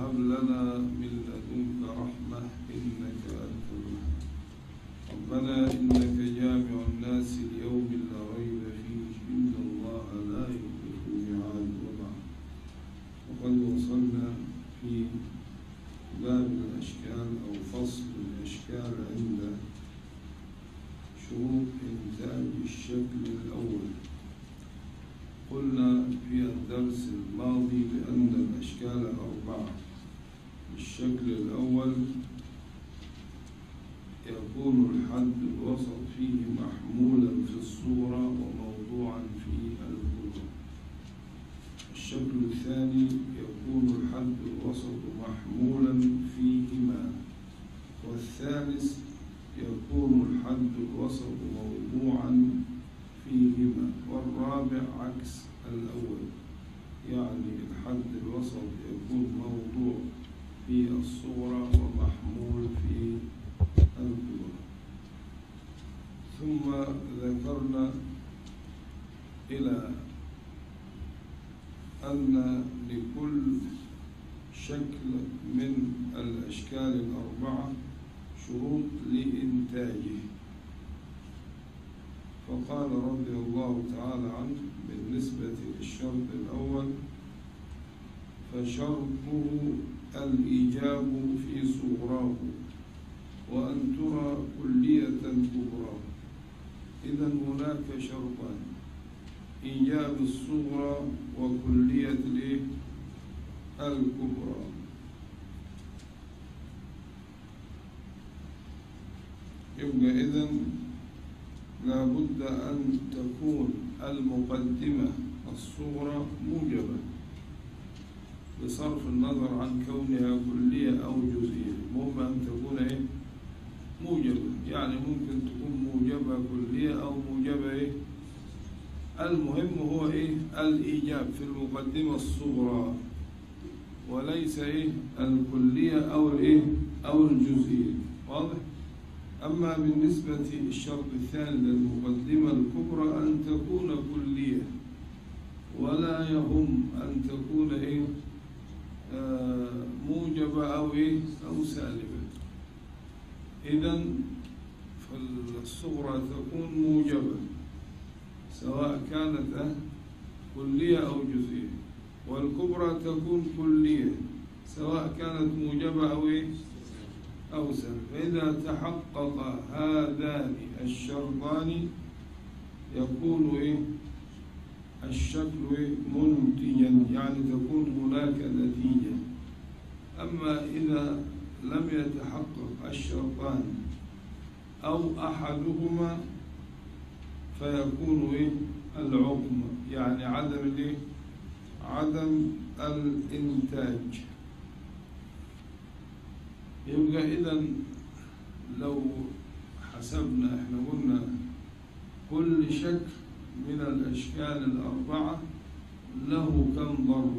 هب لنا من لدنك رحمة إنك أنت الوهاب ربنا إنك جامع الناس ليوم لا ريب فيه إن الله لا يخلف الميعاد وبعد وقد وصلنا في باب الأشكال أو فصل الأشكال عند شروط إنتاج الشكل الأول قلنا في الدرس الماضي بأن الأشكال أربعة الشكل الأول يكون الحد الوسط فيه محمولا في الصورة وموضوعا في الكتب الشكل الثاني يكون الحد الوسط محمولا فيهما والثالث يكون الحد الوسط موضوعا فيهما والرابع عكس الأول يعني الحد الوسط يكون موضوع في الصورة ومحمول في الكبرى ثم ذكرنا إلى أن لكل شكل من الأشكال الأربعة شروط لإنتاجه فقال رضي الله تعالى عنه بالنسبة للشرط الأول فشرطه الإيجاب في صغراه وأن ترى كلية كبرى إذا هناك شرطان إيجاب الصغرى وكلية الإيه؟ الكبرى يبقى إذن لابد أن تكون المقدمة الصغرى موجبة بصرف النظر عن كونها كلية أو جزئية المهم أن تكون إيه؟ موجبة يعني ممكن تكون موجبة كلية أو موجبة إيه؟ المهم هو إيه؟ الإيجاب في المقدمة الصغرى وليس إيه؟ الكلية أو الإيه؟ أو الجزئية واضح؟ أما بالنسبة للشرط الثاني للمقدمة الكبرى أن تكون كلية ولا يهم أن تكون إيه آه موجبة أو إيه أو سالبة إذا فالصغرى تكون موجبة سواء كانت آه كلية أو جزئية والكبرى تكون كلية سواء كانت موجبة أو إيه أو سلب فإذا تحقق هذان الشرطان يكون إيه الشكل إيه منتجا يعني تكون هناك نتيجة أما إذا لم يتحقق الشرطان أو أحدهما فيكون إيه العقم يعني عدم الإيه عدم الإنتاج يبقى إذا لو حسبنا احنا قلنا كل شكل من الأشكال الأربعة له كم ضرب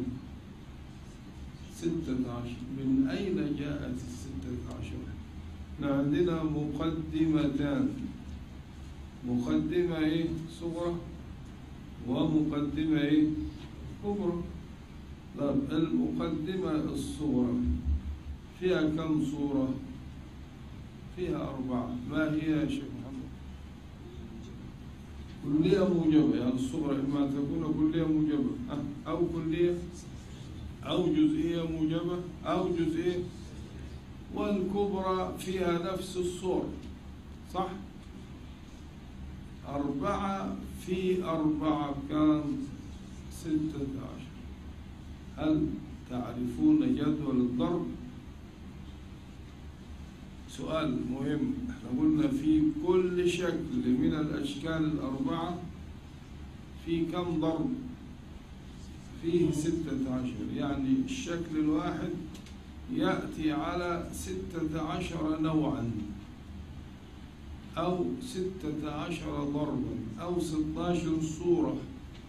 ستة عشر من أين جاءت الستة عشر عندنا مقدمتان مقدمة إيه صغرى ومقدمة إيه كبرى طب المقدمة الصغرى فيها كم صورة فيها أربعة ما هي يا شيخ محمد كلية موجبة يعني الصغرى إما تكون كلية موجبة أو كلية أو جزئية موجبة أو جزئية والكبرى فيها نفس الصور صح أربعة في أربعة كم ستة عشر هل تعرفون جدول الضرب سؤال مهم احنا قلنا في كل شكل من الأشكال الأربعة في كم ضرب فيه ستة عشر يعني الشكل الواحد يأتي على ستة عشر نوعا أو ستة عشر ضربا أو ستاشر صورة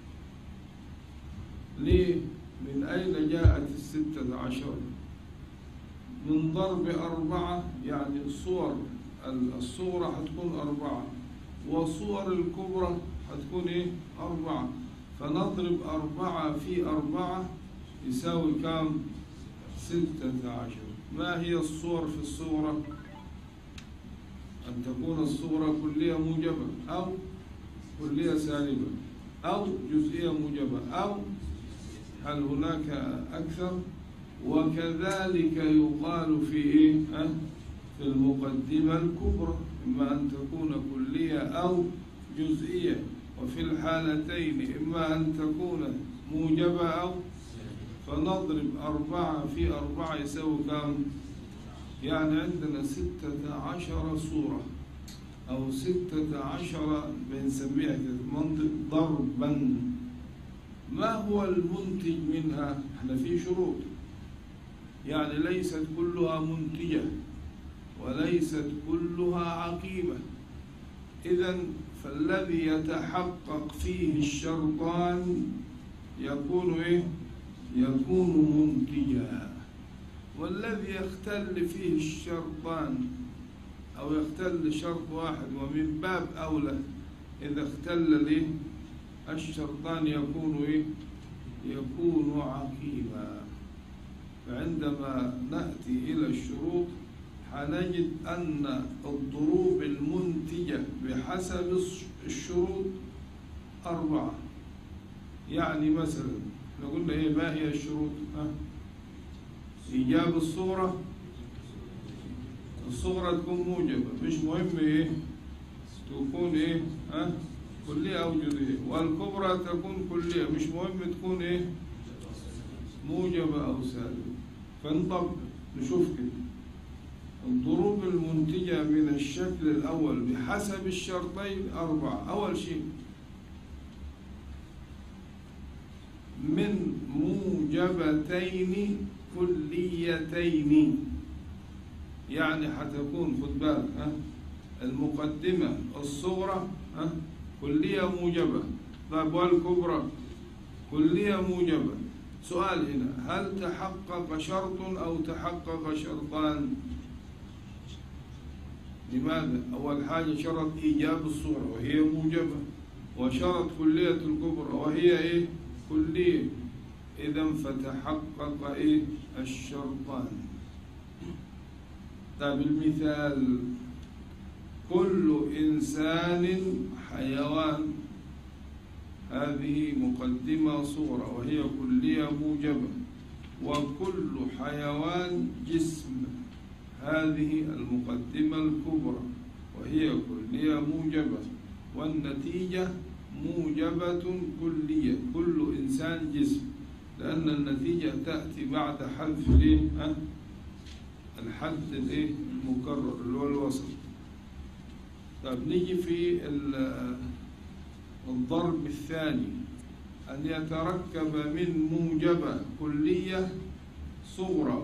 ليه؟ من أين جاءت الستة عشر؟ من ضرب أربعة يعني الصور الصورة حتكون أربعة وصور الكبرى حتكون إيه؟ أربعة فنضرب أربعة في أربعة يساوي كام؟ ستة عشر ما هي الصور في الصورة أن تكون الصورة كلية موجبة أو كلية سالبة أو جزئية موجبة أو هل هناك أكثر وكذلك يقال في إيه؟ أه؟ في المقدمة الكبرى إما أن تكون كلية أو جزئية وفي الحالتين إما أن تكون موجبة أو فنضرب أربعة في أربعة يساوي كم؟ يعني عندنا ستة عشر صورة أو ستة عشر بنسميها كده منطق ضربا ما هو المنتج منها؟ احنا في شروط يعني ليست كلها منتجة وليست كلها عقيمة إذا فالذي يتحقق فيه الشرطان يكون إيه؟ يكون منتجا والذي يختل فيه الشرطان أو يختل شرط واحد ومن باب أولى إذا اختل ليه الشرطان يكون إيه؟ يكون عقيما فعندما نأتي إلى الشروط حنجد أن الضروب المنتجة بحسب الشروط أربعة يعني مثلا لو قلنا إيه ما هي الشروط؟ ها؟ إيجاب الصورة الصغرى تكون موجبة مش مهم إيه تكون إيه ها كلية أو جزئية والكبرى تكون كلية مش مهم تكون إيه موجبة أو سالبة فنطبق نشوف كده الضروب المنتجة من الشكل الأول بحسب الشرطين أربعة أول شيء من موجبتين كليتين يعني حتكون خد بالك ها المقدمة الصغرى ها كلية موجبة طيب والكبرى كلية موجبة سؤال هنا هل تحقق شرط أو تحقق شرطان لماذا؟ أول حاجة شرط إيجاب الصورة وهي موجبة وشرط كلية الكبرى وهي إيه؟ كلية إذا فتحقق إيه؟ الشرطان طيب المثال كل إنسان حيوان هذه مقدمة صورة وهي كلية موجبة وكل حيوان جسم هذه المقدمة الكبرى وهي كلية موجبة والنتيجة موجبة كلية كل إنسان جسم لأن النتيجة تأتي بعد حذف الإيه؟ ها؟ الحد الإيه؟ المكرر اللي هو الوسط طب نيجي في الضرب الثاني أن يتركب من موجبة كلية صغرى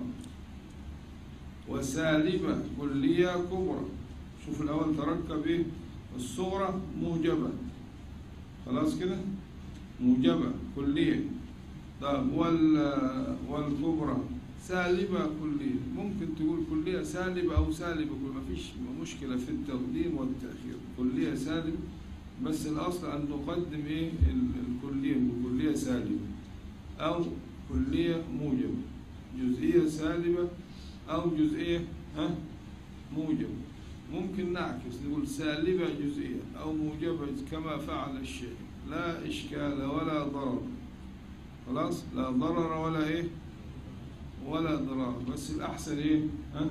وسالبة كلية كبرى شوف الأول تركب إيه الصغرى موجبة خلاص كده موجبة كلية طيب وال والكبرى سالبة كلية ممكن تقول كلية سالبة أو سالبة كل ما فيش مشكلة في التقديم والتأخير كلية سالبة بس الأصل أن نقدم إيه الكلية كلية سالبة أو كلية موجبة جزئية سالبة أو جزئية ها موجبة ممكن نعكس نقول سالبة جزئية أو موجبة كما فعل الشيخ لا إشكال ولا ضرر خلاص لا ضرر ولا إيه ولا ضرر بس الأحسن إيه ها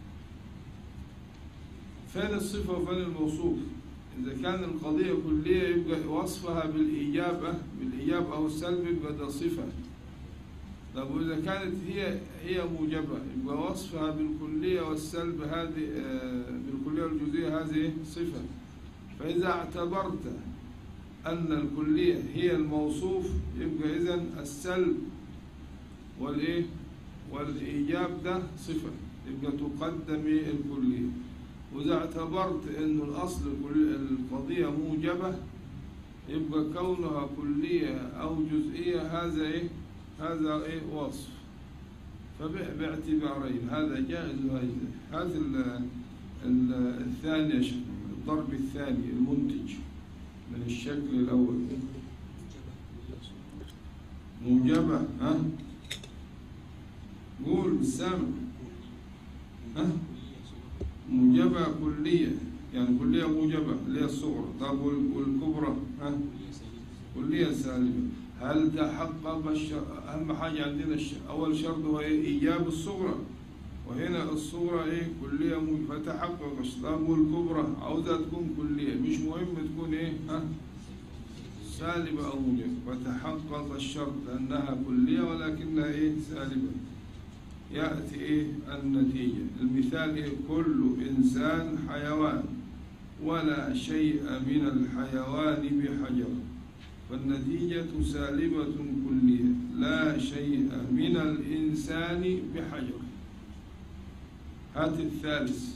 فين الصفة وفين الموصوف إذا كان القضية كلية يبقى وصفها بالإيجاب بالإيجاب أو السلب يبقى ده صفة طب وإذا كانت هي هي موجبة يبقى وصفها بالكلية والسلب هذه بالكلية والجزئية هذه صفة فإذا اعتبرت أن الكلية هي الموصوف يبقى إذن السلب والإيه والإيجاب ده صفة يبقى تقدم الكلية وإذا اعتبرت أن الأصل القضية موجبة يبقى كونها كلية أو جزئية هذا إيه هذا إيه وصف فباعتبارين هذا جائز وهذا هذا الثاني الضرب الثاني المنتج من الشكل الأول موجبة ها قول بالسامع ها موجبة كلية يعني كلية موجبة اللي هي الصغرى طب وال- والكبرى ها كلية سالبة هل تحقق الشر... أهم حاجة عندنا الش... أول شرط هو إيه؟ إيجاب الصغرى وهنا الصغرى إيه كلية م... فتحقق الش- طب والكبرى عاوزها تكون كلية مش مهم تكون إيه ها سالبة أو موجبة فتحقق الشرط أنها كلية ولكنها إيه سالبة يأتي إيه النتيجة المثال إيه كل إنسان حيوان ولا شيء من الحيوان بحجر فالنتيجة سالبة كلية لا شيء من الإنسان بحجر هات الثالث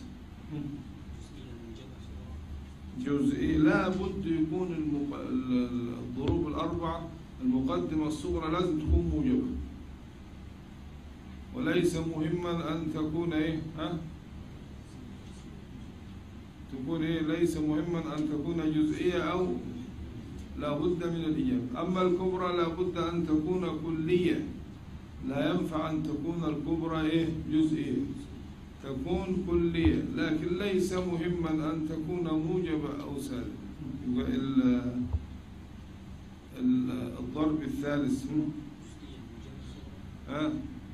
جزئي لا بد يكون المق... ال- ال- الضروب الأربعة المقدمة الصغرى لازم تكون موجبة وليس مهما أن تكون إيه ها تكون إيه ليس مهما أن تكون جزئية أو لا بد من الإجابة أما الكبرى لا بد أن تكون كلية لا ينفع أن تكون الكبرى إيه جزئية تكون كلية لكن ليس مهما أن تكون موجبة أو سالبة يبقى ال- ال- الضرب الثالث ها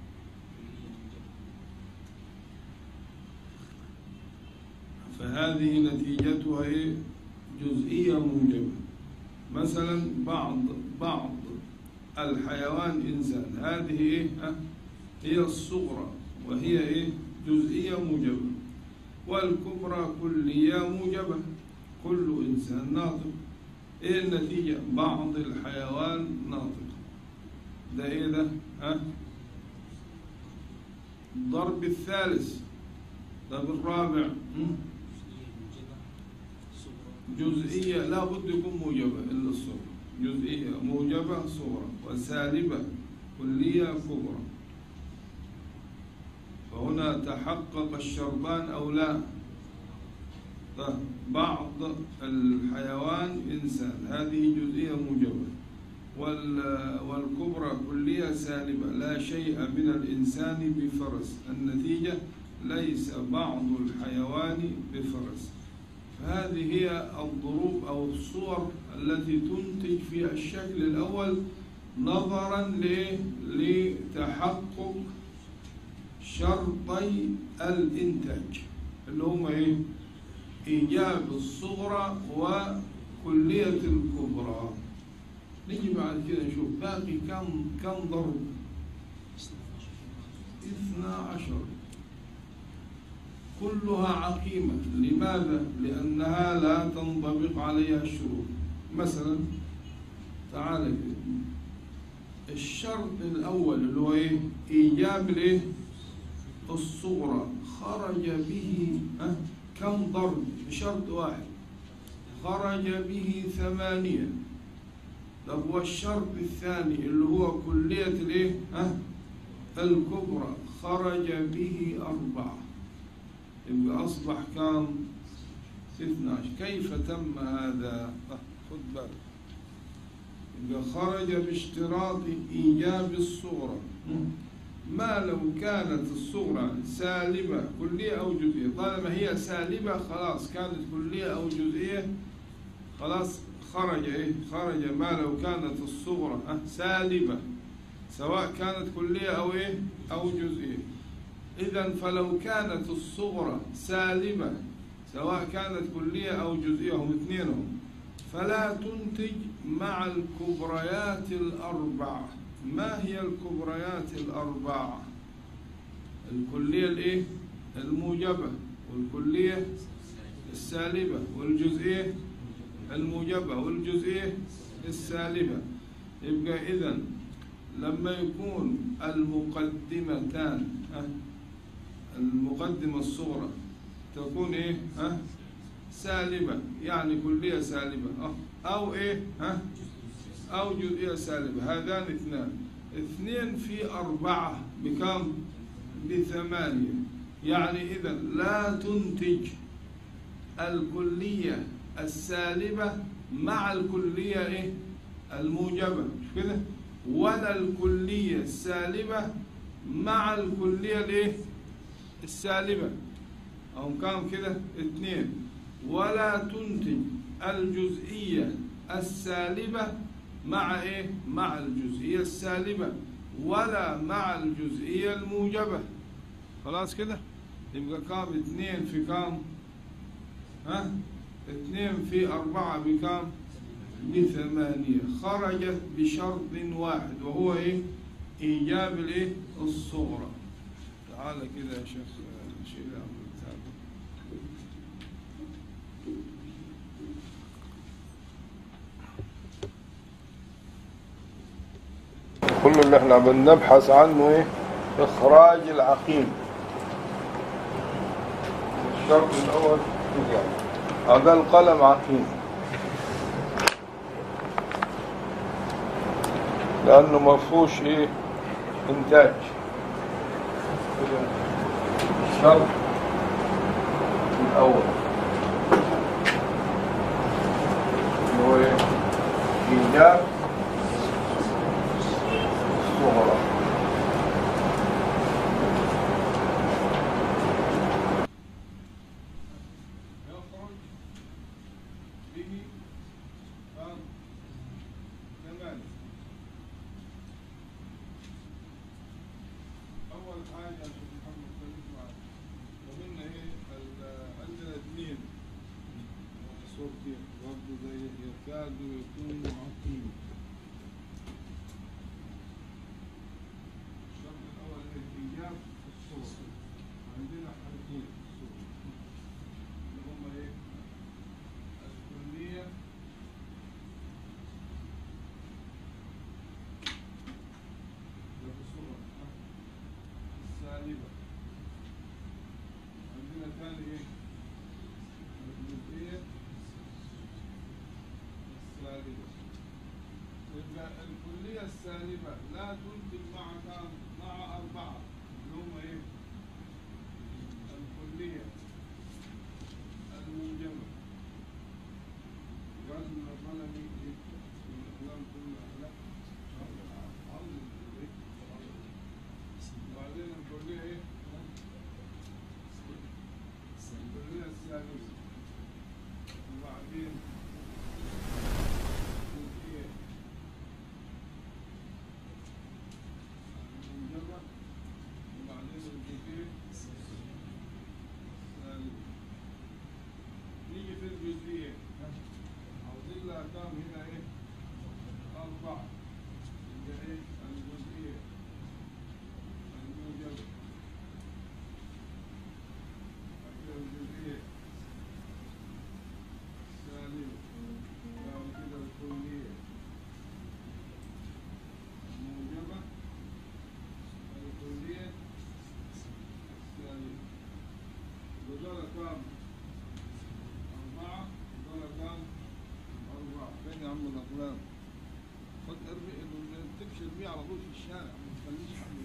فهذه نتيجتها إيه؟ جزئية موجبة مثلا بعض بعض الحيوان إنسان هذه إيه؟ ها؟ هي الصغرى وهي إيه؟ جزئية موجبة والكبرى كلية موجبة كل إنسان ناطق إيه النتيجة؟ بعض الحيوان ناطق ده إيه ده؟ ها؟ الضرب الثالث طب الرابع هم؟ جزئية لا بد يكون موجبة إلا الصغرى جزئية موجبة صغرى وسالبة كلية كبرى فهنا تحقق الشرطان أو لا طيب، بعض الحيوان إنسان هذه جزئية موجبة وال- والكبرى كلية سالبة لا شيء من الإنسان بفرس النتيجة ليس بعض الحيوان بفرس فهذه هي الضروب أو الصور التي تنتج في الشكل الأول نظرا ل- لتحقق شرطي الإنتاج اللي هما إيه؟ إيجاب الصغرى وكلية الكبرى نيجي بعد كده نشوف باقي كم كم ضرب اثنا عشر كلها عقيمة لماذا؟ لأنها لا تنطبق عليها الشروط مثلا تعال كده الشرط الأول اللي هو إيه؟ إيجاب الإيه؟ الصغرى خرج به أه؟ كم ضرب بشرط واحد خرج به ثمانية طب والشرط الثاني اللي هو كلية الإيه؟ أه؟ الكبرى خرج به أربعة يبقى أصبح كم 12 كيف تم هذا آه، خد بالك يبقى خرج باشتراط إيجاب الصغرى ما لو كانت الصغرى سالبة كلية أو جزئية طالما هي سالبة خلاص كانت كلية أو جزئية خلاص خرج إيه خرج ما لو كانت الصغرى آه، سالبة سواء كانت كلية أو إيه أو جزئية إذا فلو كانت الصغرى سالبة سواء كانت كلية أو جزئية هم اثنينهم فلا تنتج مع الكبريات الأربعة ما هي الكبريات الأربعة الكلية الإيه الموجبة والكلية السالبة والجزئية الموجبة والجزئية السالبة يبقى إذا لما يكون المقدمتان ها، المقدمة الصغرى تكون إيه ها سالبة يعني كلية سالبة أه، أو إيه ها أو جزئية سالبة هذان اثنان اثنين في أربعة بكم بثمانية يعني إذا لا تنتج الكلية السالبة مع الكلية إيه الموجبة مش كده ولا الكلية السالبة مع الكلية الايه السالبة هم كام كده اثنين ولا تنتج الجزئية السالبة مع ايه مع الجزئية السالبة ولا مع الجزئية الموجبة خلاص كده يبقى كام اثنين في كام ها اثنين في أربعة بكام بثمانية خرجت بشرط واحد وهو ايه إيجاب الايه الصغرى تعال كده يا شيخ شيل أمر الكتاب كل اللي احنا بنبحث عنه ايه اخراج العقيم الشرط الاول اقل قلم عقيم لانه ما فيهوش ايه انتاج الشرط الاول اللي هو ايه ايجاب الصغرى يخرج به كم ثمانية أول حاجة يا شيخ محمد خليك معايا ومنا إيه ال- عندنا اثنين صورتين برضه زي يكاد يكون عقيم الشرط الأول إيه إيجاب الصور عندنا حالتين الصور اللي هم إيه الكلية ده بصورة السالبة عندنا ثاني إيه الجزئية السالبة يبقى الكلية السالبة لا تنتج مع كام؟ مع أربعة اللي هم إيه؟ الكلية الموجبة لازم القلم يكتب الأقلام كلها لا عظم إيه؟ وبعدين الكلية إيه؟ الكلية السادسة وبعدين الجزئية الموجبة وبعدين الجزئية السالبة نيجي في الجزئية عاوزين لها كام هنا ايه؟ أربعة يبقى ايه؟ الجزئية الموجبة بعد الجزئية السالبة بعد كده الكلية الموجبة الكلية السالبة ودول كام؟ أربعة ودول كام؟ أربعة فين يا عم الأقلام؟ خد ارمي اللي تمشي ارميه على طول في الشارع ما تخليش حد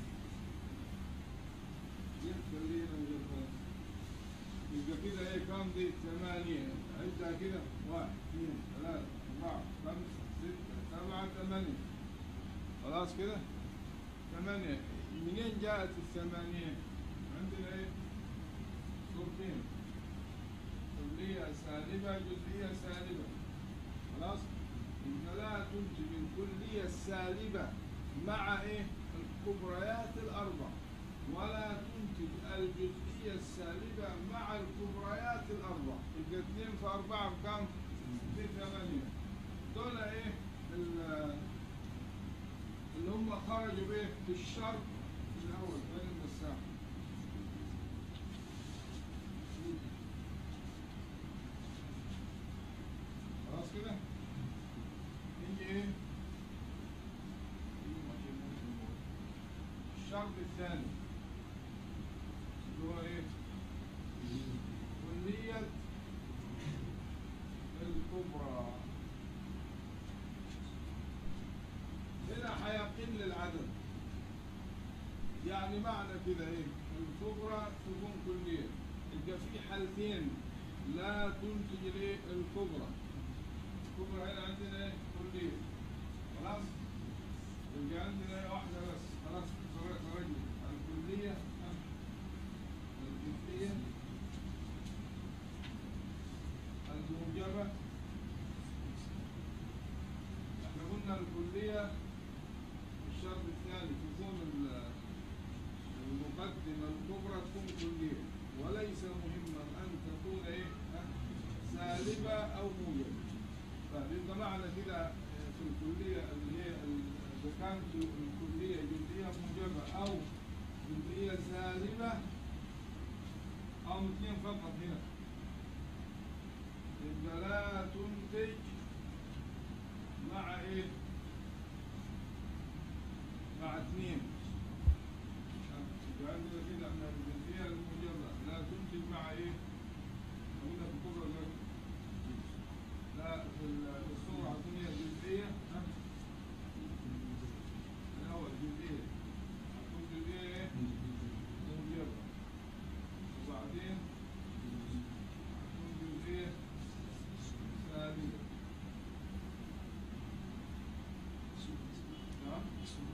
يخلينا نجيبها يبقى كده ايه كام دي؟ ثمانية عدها كده واحد اثنين ثلاثة أربعة خمسة ستة سبعة ثمانية خلاص كده؟ ثمانية منين جاءت الثمانية؟ عندنا ايه؟ صورتين كلية سالبة جزئية سالبة خلاص إن لا تنتج الكلية السالبة مع إيه الكبريات الأربع ولا تنتج الجزئية السالبة مع الكبريات الأربع يبقى اثنين في أربعة بكام؟ في ثمانية دول إيه ال- اللي هم خرجوا بإيه في الشرط الأول بين المساحة خلاص كده نيجي ايه الشرط الثاني اللي هو ايه كلية الكبرى هنا هيقل العدد يعني معنى كده ايه الكبرى تكون كلية يبقى في حالتين لا تنتج الايه الكبرى الكبرى هنا عندنا ايه كلية خلاص يبقى عندنا ايه واحدة بس خلاص خرج- خرجنا الكلية الشرط الثاني تكون ال- المقدمة الكبرى تكون كلية وليس مهما أن تكون إيه ها؟ سالبة أو موجبة فيبقى معنى كده آه، في الكلية اللي هي ال- إذا كانت الكلية جزئية موجبة أو جزئية سالبة أو اثنين فقط هنا يبقى لا تنتج مع إيه؟ مع اثنين يبقى عندنا كده أن الجزئية الموجبة لا تنتج مع إيه؟ موجودة في الكبرى ولا لا؟ لا في ال- في الصورة هتكون هي جزئية ها؟ الأول جزئية هتكون جزئية إيه؟ موجبة وبعدين هتكون جزئية سالبة نعم؟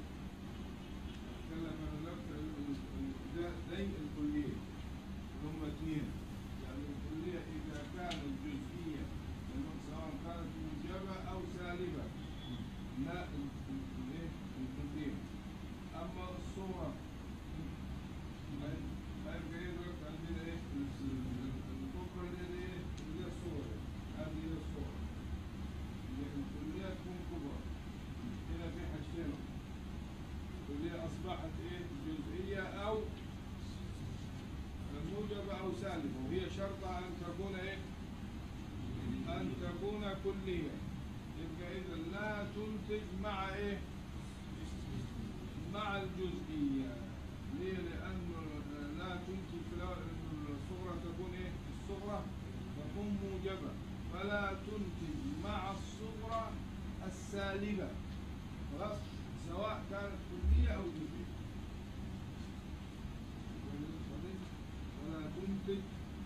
نتكلم عن نفس ال- ال- ده زي الكلية هم اثنين يعني الكلية إذا كانت جزئية يعني سواء كانت موجبة أو سالبة لا ال- ال- الإيه؟ الكلية أما الصورة ما ما يبقى إيه دلوقتي عندنا إيه ال- ال- الكبرى اللي هي إيه؟ اللي هي الصورة هذه هي الصورة يعني الكلية تكون كبرى هنا في حاجتين واللي أصبحت إيه جزئية أو موجبة أو سالبة وهي شرطة أن تكون إيه أن تكون كلية يبقى إذا لا تنتج مع إيه مع الجزئية ليه؟ لأنه لا تنتج في الأول إنه الصغرى تكون إيه الصغرى تكون موجبة فلا تنتج مع الصغرى السالبة خلاص سواء كانت كلية أو جزئية ولا تنتج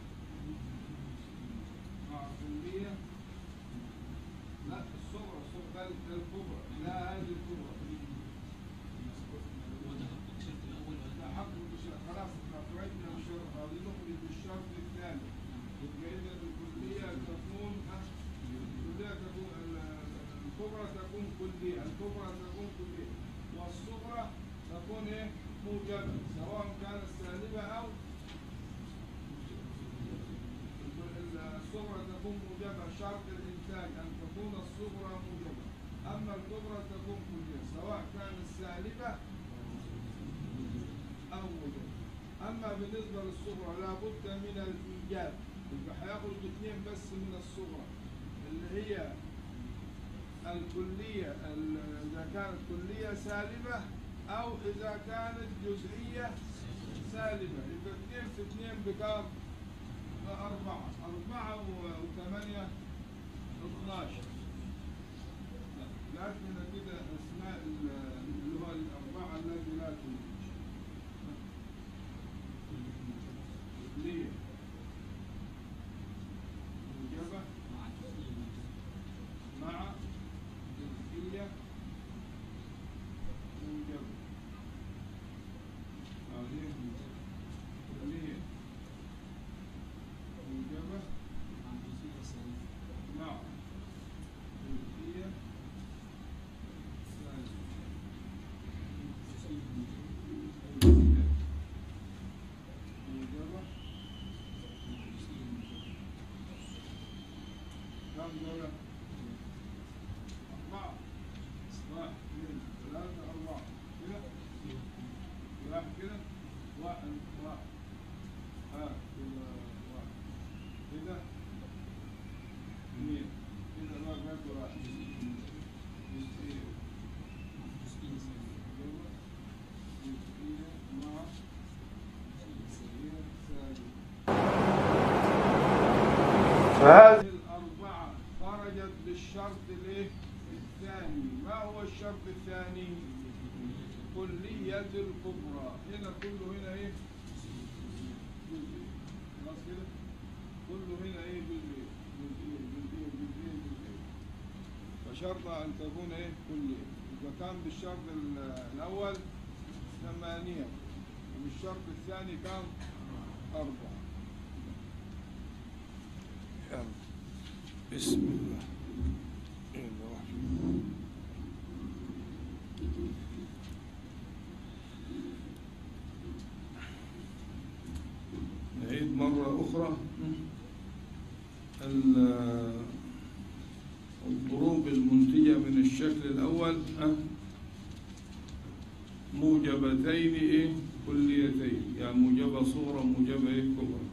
مع كلية لا الصغرى الصغرى ده ده الكبرى لا هذه الكبرى وتحقق شرط الأول ولا لا حق بالشرط خلاص احنا خرجنا من الشرط هذه نخرج بالشرط الثاني يبقى إذا الكلية تكون ها؟ الكلية تكون ال- الكبرى تكون كلية الكبرى تكون كلية والصغرى تكون ايه موجبة سواء كانت سالبة أو الصغرى تكون موجبة شرط الإنتاج أن تكون الصغرى موجبة أما الكبرى تكون كلية سواء كانت سالبة أو موجبة أما بالنسبة للصغرى لابد من الإيجاب يبقى هياخد اثنين بس من الصغرى اللي هي الكلية ال- إذا كانت كلية سالبة أو إذا كانت جزئية سالبة يبقى اثنين في اثنين بكام؟ أربعة أربعة و- وثمانية اثناشر لكن كده أسماء ال- اللي هو الأربعة التي لا تنتج ليه؟ موجبة مع الجزئية مع جزئية موجبة هذه كلية موجبة مع الجزئية سالبة مع جزئية سالبة الجزئية موجبة جزئية موجبة مع الجزئية موجبة كم دولة؟ أربعة واحد اثنين ثلاثة أربعة كده واحد كده واحد واحد ها كده واحد كده اثنين كده بقى بقى واحد جزئية مع الجزئية سالبة جزئية مع الجزئية سالبة جزئية سالبة فهذه الأربعة خرجت بالشرط الايه؟ الثاني ما هو الشرط الثاني؟ كلية الكبرى هنا كله هنا ايه؟ جزئي خلاص كده؟ كله هنا ايه جزئي جزئي جزئي جزئي جزئي فشرط أن تكون ايه كلية إذا كان بالشرط ال- الأول ثمانية وبالشرط الثاني كان أربعة يلا بسم الله الرحمن الرحيم نعيد مرة أخرى ال- الضروب المنتجة من الشكل الأول ها؟ موجبتين إيه كليتين يعني موجبة صغرى موجبة إيه كبرى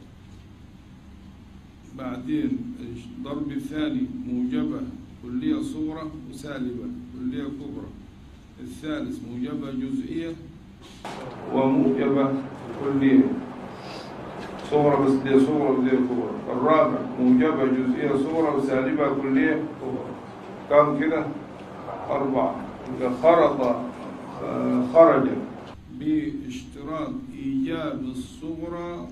بعدين الضرب الثاني موجبة كلية صغرى وسالبة كلية كبرى الثالث موجبة جزئية وموجبة كلية صغرى بس دي صغرى ودي كبرى الرابع موجبة جزئية صغرى وسالبة كلية كبرى كم كده أربعة إذا خرط آه، خرج باشتراط إيجاب الصغرى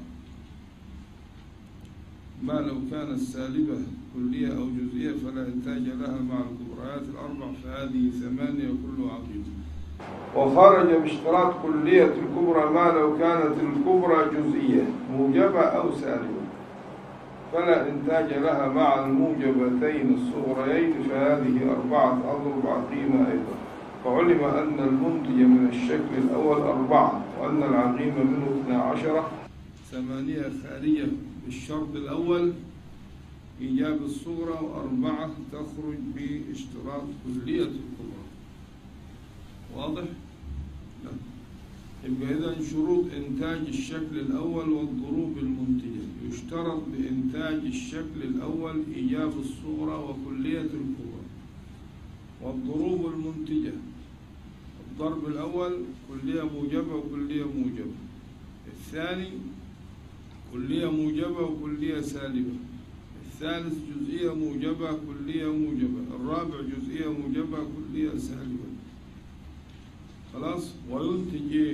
ما لو كانت سالبة كلية أو جزئية فلا إنتاج لها مع الكبريات الأربع فهذه ثمانية كل عظيم وخرج باشتراط كلية الكبرى ما لو كانت الكبرى جزئية موجبة أو سالبة فلا إنتاج لها مع الموجبتين الصغريين فهذه أربعة أضرب عقيمة أيضا فعلم أن المنتج من الشكل الأول أربعة وأن العقيم منه اثنا عشرة ثمانية خارجة بالشرط الأول إيجاب الصغرى وأربعة تخرج باشتراط كلية الكبرى واضح؟ لا. يبقى إذا شروط إنتاج الشكل الأول والضروب المنتجة يشترط بإنتاج الشكل الأول إيجاب الصغرى وكلية الكبرى والضروب المنتجة الضرب الأول كلية موجبة وكلية موجبة الثاني كلية موجبة وكلية سالبة الثالث جزئية موجبة كلية موجبة الرابع جزئية موجبة كلية سالبة خلاص وينتج ايه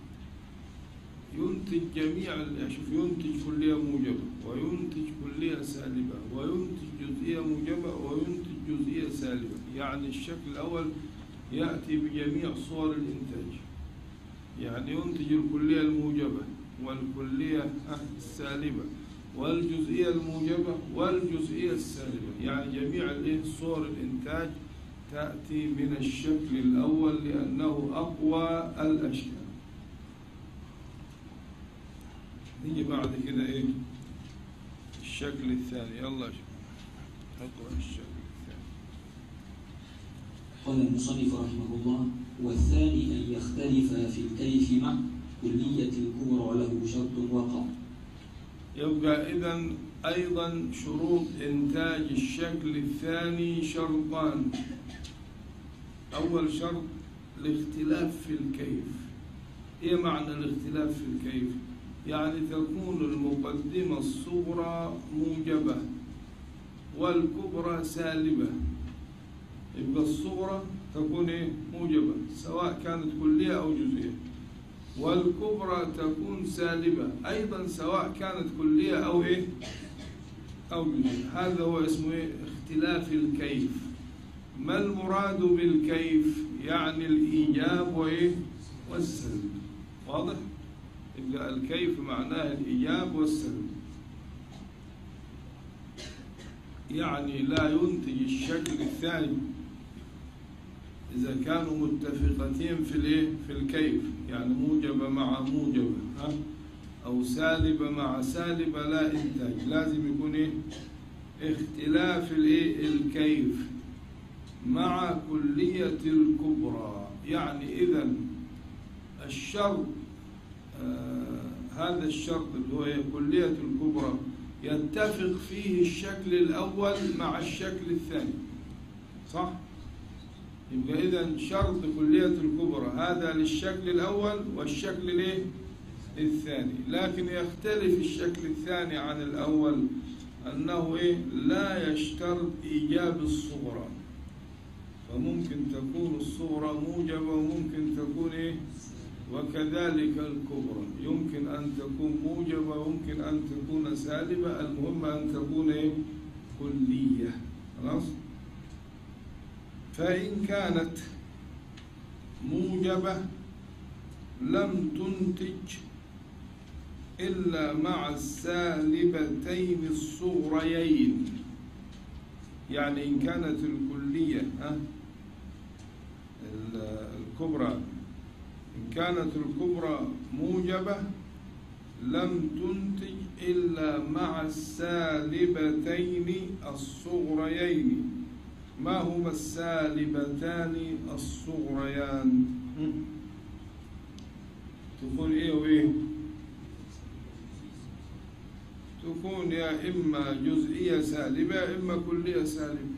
ينتج جميع ال- شوف ينتج كلية موجبة وينتج كلية سالبة وينتج جزئية موجبة وينتج جزئية سالبة يعني الشكل الأول يأتي بجميع صور الإنتاج يعني ينتج الكلية الموجبة والكلية السالبة والجزئية الموجبة والجزئية السالبة يعني جميع الإيه؟ صور الإنتاج تأتي من الشكل الأول لأنه أقوى الأشكال نيجي بعد كده إيه الشكل الثاني يلا شوف. اقرأ الشكل الثاني قال المصنف رحمه الله والثاني أن يختلف في الكيف مع كلية الكبرى له شرط وقع يبقى إذا أيضا شروط إنتاج الشكل الثاني شرطان أول شرط الاختلاف في الكيف إيه معنى الاختلاف في الكيف؟ يعني تكون المقدمة الصغرى موجبة والكبرى سالبة يبقى الصغرى تكون إيه؟ موجبة سواء كانت كلية أو جزئية والكبرى تكون سالبة أيضا سواء كانت كلية أو إيه أو جزئية هذا هو اسمه إيه اختلاف الكيف ما المراد بالكيف يعني الإيجاب وإيه والسلب واضح يبقى الكيف معناه الإيجاب والسلب يعني لا ينتج الشكل الثاني إذا كانوا متفقتين في الإيه؟ في الكيف يعني موجبة مع موجبة ها؟ أو سالبة مع سالبة لا إنتاج لازم يكون إيه؟ اختلاف الإيه؟ الكيف مع كلية الكبرى يعني إذا الشرط آه هذا الشرط اللي هو إيه؟ كلية الكبرى يتفق فيه الشكل الأول مع الشكل الثاني صح؟ يبقى إذا شرط كلية الكبرى هذا للشكل الأول والشكل الإيه؟ الثاني لكن يختلف الشكل الثاني عن الأول أنه إيه؟ لا يشترط إيجاب الصغرى فممكن تكون الصغرى موجبة وممكن تكون إيه؟ وكذلك الكبرى يمكن أن تكون موجبة ويمكن أن تكون سالبة المهم أن تكون إيه؟ كلية خلاص؟ فإن كانت موجبة لم تنتج إلا مع السالبتين الصغريين يعني إن كانت الكلية ها ال- الكبرى إن كانت الكبرى موجبة لم تنتج إلا مع السالبتين الصغريين ما هما السالبتان الصغريان تكون إيه وإيه تكون يا إما جزئية سالبة يا إما كلية سالبة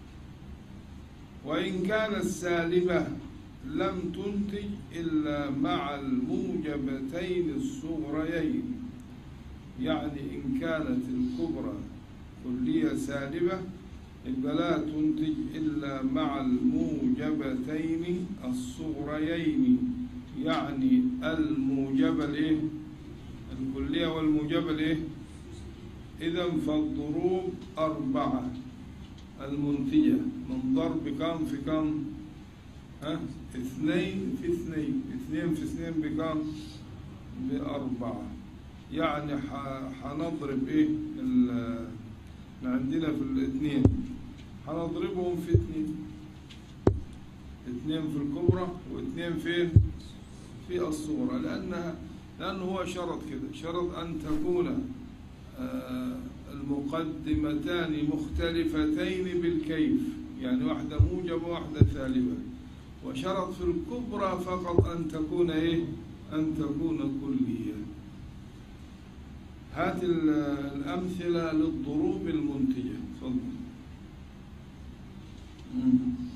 وإن كانت سالبة لم تنتج إلا مع الموجبتين الصغريين يعني إن كانت الكبرى كلية سالبة يبقى لا تنتج إلا مع الموجبتين الصغريين يعني الموجبة الإيه؟ الكلية والموجبة الإيه؟ إذا فالضروب أربعة المنتجة من ضرب كم في كم؟ ها؟ اثنين في اثنين اثنين في اثنين بكم؟ بأربعة يعني ح- حنضرب إيه؟ ال- اللي عندنا في الاثنين هنضربهم في اثنين اثنين في الكبرى واثنين فين في الصغرى لأنها لأنه هو شرط كده شرط أن تكون آه، المقدمتان مختلفتين بالكيف يعني واحدة موجبة واحدة سالبة وشرط في الكبرى فقط أن تكون إيه أن تكون كلية هات ال- الأمثلة للضروب المنتجة تفضل مم.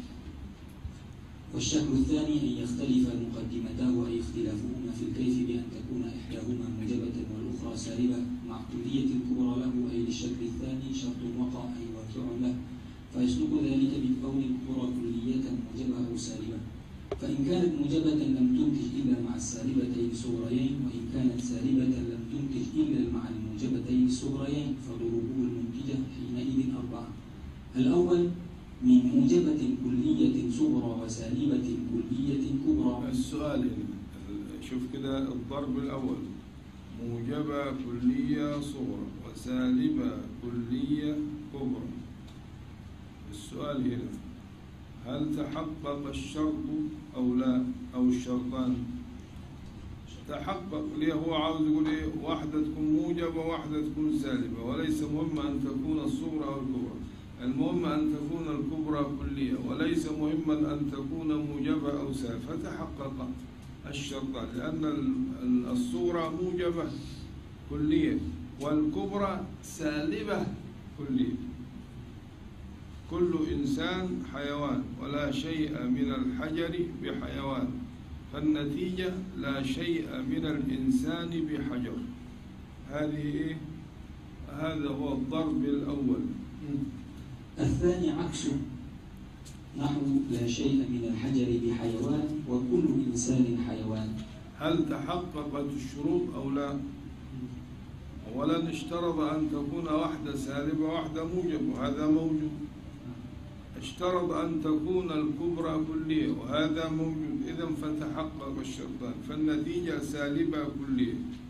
والشكل الثاني أن يختلف مقدمتاه أي اختلافهما في الكيف بأن تكون إحداهما موجبة والأخرى سالبة مع كلية الكبرى له أي للشكل الثاني شرط وقع أي واقع له فيصدق ذلك بكون الكبرى كلية موجبة أو سالبة فإن كانت موجبة لم تنتج إلا مع السالبتين الصغريين وإن كانت سالبة لم تنتج إلا مع الموجبتين الصغريين فضروبه المنتجة حينئذ أربعة الأول من موجبة كلية صغرى وسالبة كلية كبرى السؤال هنا شوف كده الضرب الأول موجبة كلية صغرى وسالبة كلية كبرى السؤال هنا هل تحقق الشرط أو لا أو الشرطان تحقق ليه هو عاوز يقول ايه واحدة تكون موجبة واحدة تكون سالبة وليس مهم أن تكون الصغرى أو الكبرى المهم أن تكون الكبرى كلية وليس مهما أن تكون موجبة أو سالبة فتحقق الشرطان لأن ال- ال- الصغرى موجبة كلية والكبرى سالبة كلية كل إنسان حيوان ولا شيء من الحجر بحيوان فالنتيجة لا شيء من الإنسان بحجر هذه إيه؟ هذا هو الضرب الأول الثاني عكسه نحو لا شيء من الحجر بحيوان وكل إنسان حيوان هل تحققت الشروط أو لا؟ أولا اشترط أن تكون واحدة سالبة واحدة موجب وهذا موجود اشترط أن تكون الكبرى كلية وهذا موجود إذا فتحقق الشرطان فالنتيجة سالبة كلية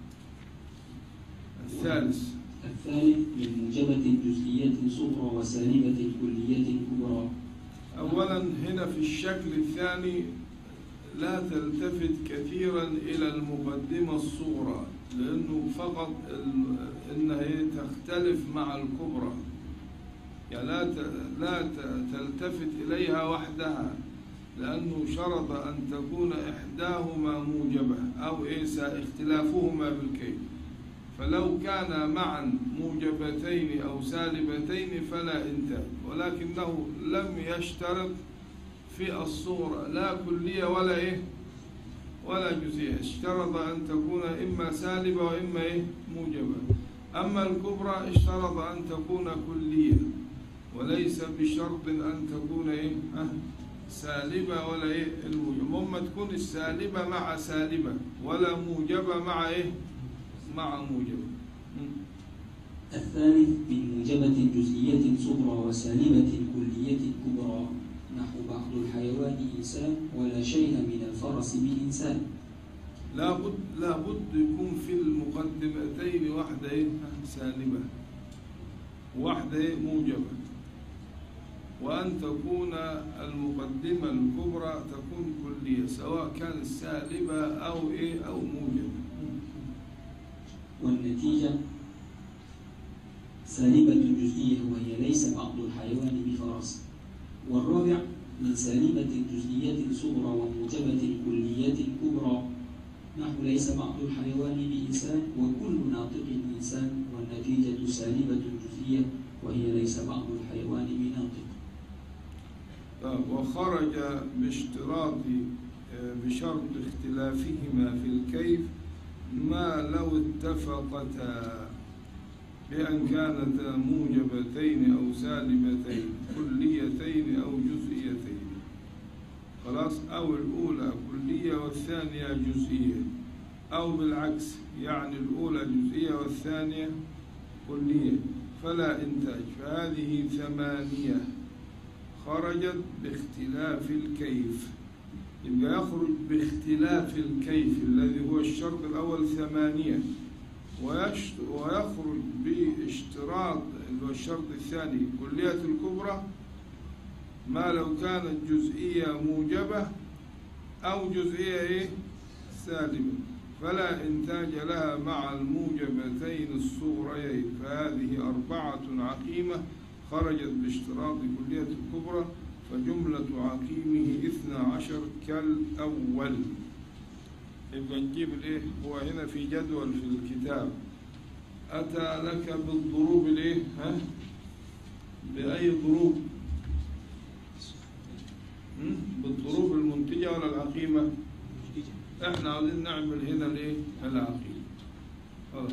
الثالث الثالث من موجبة جزئية صغرى وسالبة كلية كبرى أولا هنا في الشكل الثاني لا تلتفت كثيرا إلى المقدمة الصغرى لأنه فقط ال- إنها هي تختلف مع الكبرى يعني لا ت- لا ت- تلتفت إليها وحدها لأنه شرط أن تكون إحداهما موجبة أو إيس اختلافهما بالكيف فلو كان معا موجبتين أو سالبتين فلا إنتاج ولكنه لم يشترط في الصورة لا كلية ولا إيه ولا جزئية اشترط أن تكون إما سالبة وإما إيه موجبة أما الكبرى اشترط أن تكون كلية وليس بشرط أن تكون إيه ها سالبة ولا إيه الموجبة هم تكون السالبة مع سالبة ولا موجبة مع إيه مع موجبة م. الثالث من موجبة جزئية صغرى وسالبة كلية كبرى نحو بعض الحيوان إنسان ولا شيء من الفرس بإنسان لابد لابد يكون في المقدمتين واحدة إيه سالبة واحدة إيه موجبة وأن تكون المقدمة الكبرى تكون كلية سواء كانت سالبة أو إيه أو موجبة والنتيجة سالبة جزئية وهي ليس بعض الحيوان بفرس والرابع من سالبة جزئية صغرى وموجبة كلية كبرى نحو ليس بعض الحيوان بإنسان وكل ناطق إنسان والنتيجة سالبة جزئية وهي ليس بعض الحيوان بناطق طيب وخرج باشتراط آه، بشرط اختلافهما في الكيف ما لو اتفقتا بأن كانتا موجبتين أو سالبتين كليتين أو جزئيتين خلاص أو الأولى كلية والثانية جزئية أو بالعكس يعني الأولى جزئية والثانية كلية فلا إنتاج فهذه ثمانية خرجت باختلاف الكيف يبقى يخرج باختلاف الكيف الذي هو الشرط الأول ثمانية ويشت- ويخرج باشتراط اللي هو الشرط الثاني كلية الكبرى ما لو كانت جزئية موجبة أو جزئية إيه؟ سالبة فلا إنتاج لها مع الموجبتين الصغريين فهذه أربعة عقيمة خرجت باشتراط كلية الكبرى فجملة عقيمه اثنا عشر كالأول يبقى نجيب الايه هو هنا في جدول في الكتاب أتى لك بالضروب الايه ها بأي ضروب هم؟ بالضروب المنتجة ولا العقيمة احنا عاوزين نعمل هنا الايه العقيمة خلاص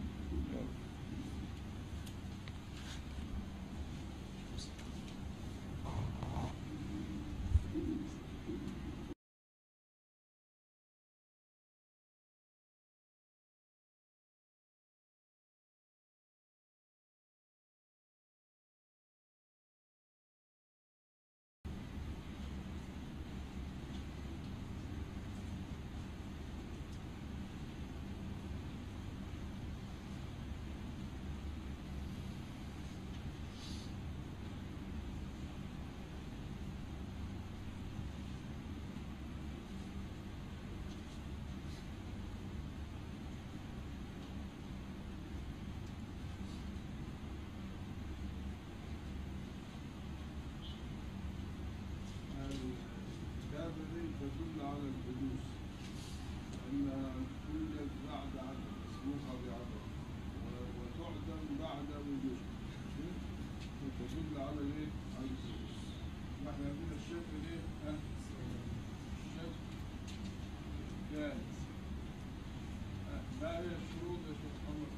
الكتابة دي تدل على الحدوث أنها توجد بعد عدم مسبوقة بعدم و- وتعدم بعد وجود تدل على الايه؟ على الحدوث ما احنا عندنا الشكل ايه؟ ها؟ الشكل الثالث ها، ما هي الشروط يا شيخ محمد؟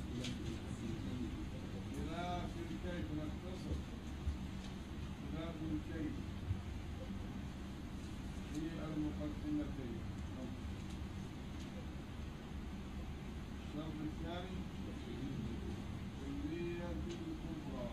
خلاف الكيف نختصر خلاف الكيف في المقدمتين الشرط الثاني كلية الكبرى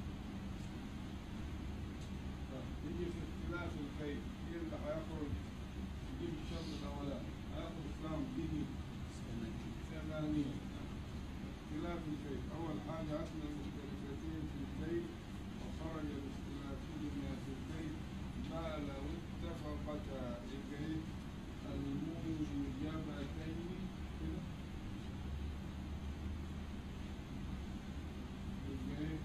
طيب، تيجي في اختلاف الكيف ايه اللي هيخرج نجيب الشرط الاولاني هيخرج كام به ثمانية اختلاف الكيف أول حاجة أثنى المختلفتين في الكيف وخرج باختلافهما في الكيف ما لو اتفقتا الكيف الموجبتين كده الكيف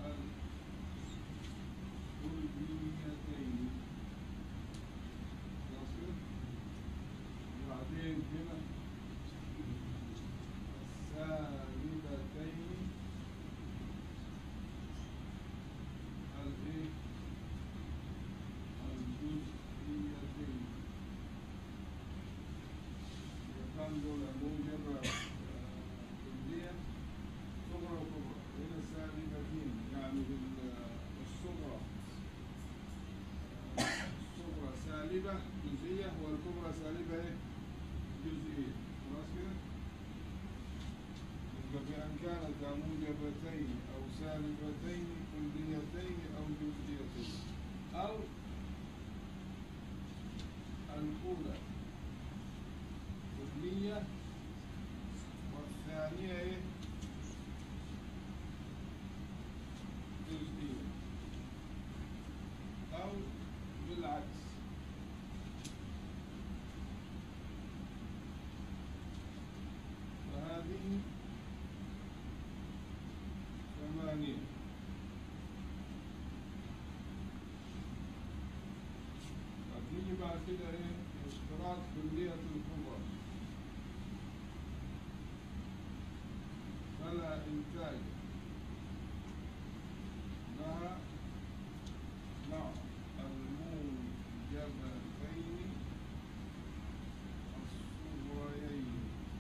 الكليتين خلاص كده؟ وبعدين هنا السالبتين الايه الجزئيتين كان دول موجبة كلية صغرى وكبرى هنا السالبتين يعني بال- الصغرى الصغرى سالبة جزئية والكبرى سالبة ايه؟ جزئية خلاص كده؟ يبقى بأن كانتا موجبتين أو سالبتين كليتين أو جزئيتين أو الأولى كلية والثانية إيه؟ جزئية أو بالعكس فهذه كده ايه اشتراط كلية الكبرى فلا إنتاج لها مع الموجبتين الصغريين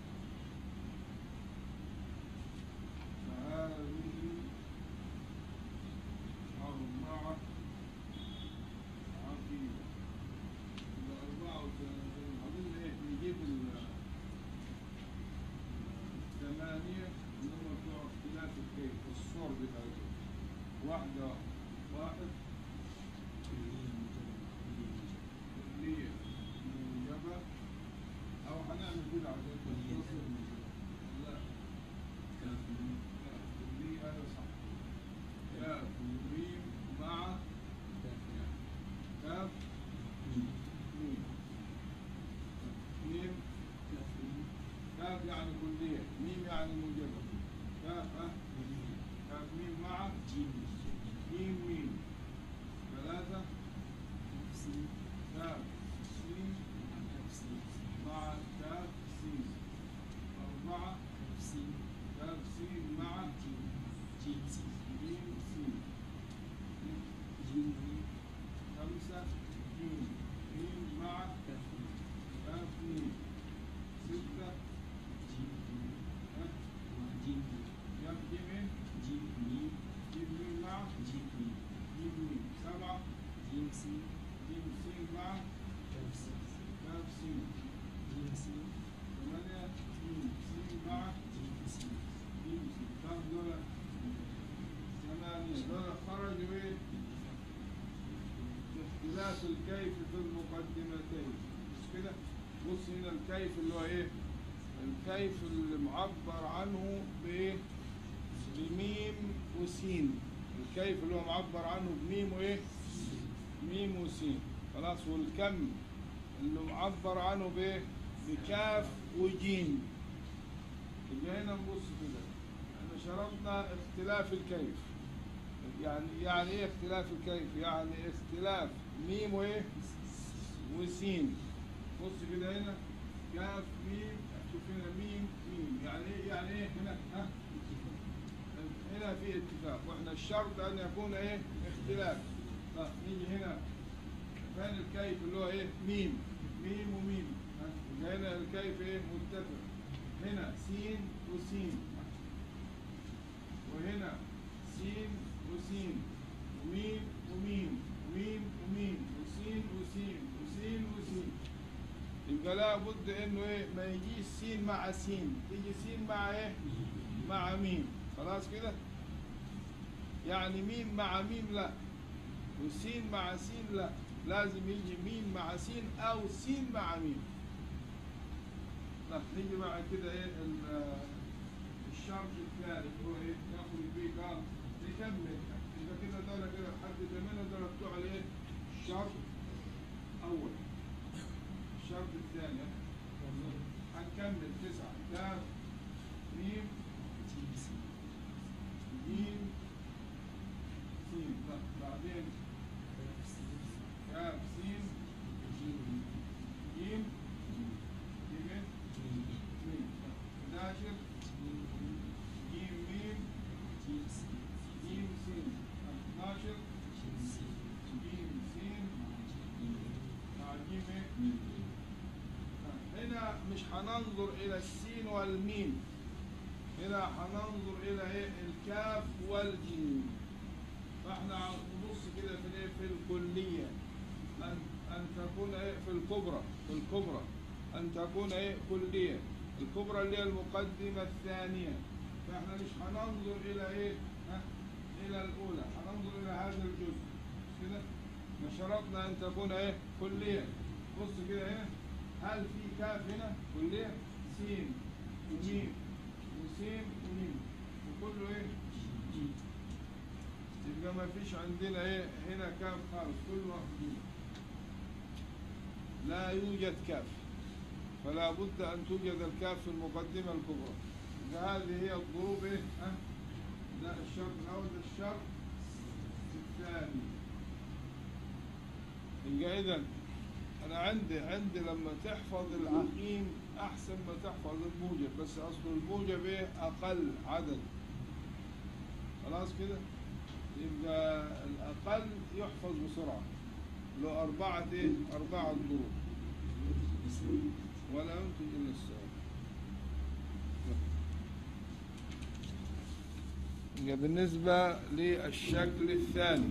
فهذه أربعة عقيدة الأربعة وثلاثين أظن إيه نجيب ال- الثمانية اللي هم بتوع اختلاف الكيف الصور بتاعتهم واحدة واحد كلية موجبة أو هنعمل كده عشان تختصر لا لا كلية هذا صح كاف وميم مع كاف ميم ميم كاف يعني كلية ميم يعني موجبة كاف ها كاف ميم مع ميم ميم ثلاثة كاف سين مع كاف سين أربعة كاف سين مع ميم سين خمسة ميم ميم مع كاف ميم ستة ها كاف جيمين جيم ميم مع جيم ميم سبعة جيم سين مع كاف سين ثمانية ميم سين مع جيم سين كم دول ثمانية دول خرجوا ايه اختلاف الكيف في المقدمتين مش كده بص هنا الكيف اللي هو ايه الكيف اللي معبر عنه بايه بميم وسين الكيف اللي هو معبر عنه بميم وايه ميم وسين خلاص والكم اللي معبر عنه بايه بكاف وجيم يبقى هنا نبص كده احنا شرطنا اختلاف الكيف يعني يعني ايه اختلاف الكيف يعني اختلاف ميم وايه وسين بص كده هنا كاف ميم شوف هنا ميم ميم يعني ايه يعني ايه هنا ها هنا في اتفاق واحنا الشرط ان يكون ايه اختلاف طب نيجي هنا فين الكيف اللي هو ايه ميم ميم وميم ها؟ يبقى هنا الكيف ايه متفق هنا سين وسين وهنا سين وسين وميم وميم وميم وميم وسين وسين وسين وسين يبقى لابد انه ايه ما يجيش سين مع سين تيجي سين مع ايه مع ميم خلاص كده يعني ميم مع ميم لا وسين مع سين لا لازم يجي ميم مع سين او سين مع ميم طب نيجي بعد كده ايه ال- الشرط الثالث هو ايه ناخد فيه قال نكمل يبقى كده دول كده لحد ثمانية دول بتوع الايه الشرط اول الشرط الثاني هنكمل تسعة كاف ميم جيم سين طب بعدين كاف سين جيم جيمين ميم طب 11 جيم ميم جيم سين طب 12 جيم سين مع جيم ايه؟ طب هنا مش هننظر الى السين والميم هنا هننظر الى ايه الكاف والجيم فاحنا نبص كده في الايه في الكليه ان ان تكون ايه في الكبرى في الكبرى ان تكون ايه كليه الكبرى اللي هي المقدمه الثانيه فاحنا مش هننظر الى ايه ها الى الاولى هننظر الى هذا الجزء مش كده ما شرطنا ان تكون ايه كليه بص كده هنا هل في كاف هنا كليه سين وميم وسين وميم وكله ايه يبقى ما فيش عندنا ايه هنا كاف خالص كله مخدوم لا يوجد كاف فلا بد ان توجد الكاف في المقدمه الكبرى يبقى هذه هي الظروف ايه ها ده الشرط الاول ده الشرط الثاني يبقى اذا انا عندي عندي لما تحفظ العقيم احسن ما تحفظ الموجب بس اصل الموجب ايه اقل عدد خلاص كده يبقى الاقل يحفظ بسرعه له اربعه ايه اربعه ضروب ولا ينتج الا السؤال يبقى بالنسبه للشكل الثاني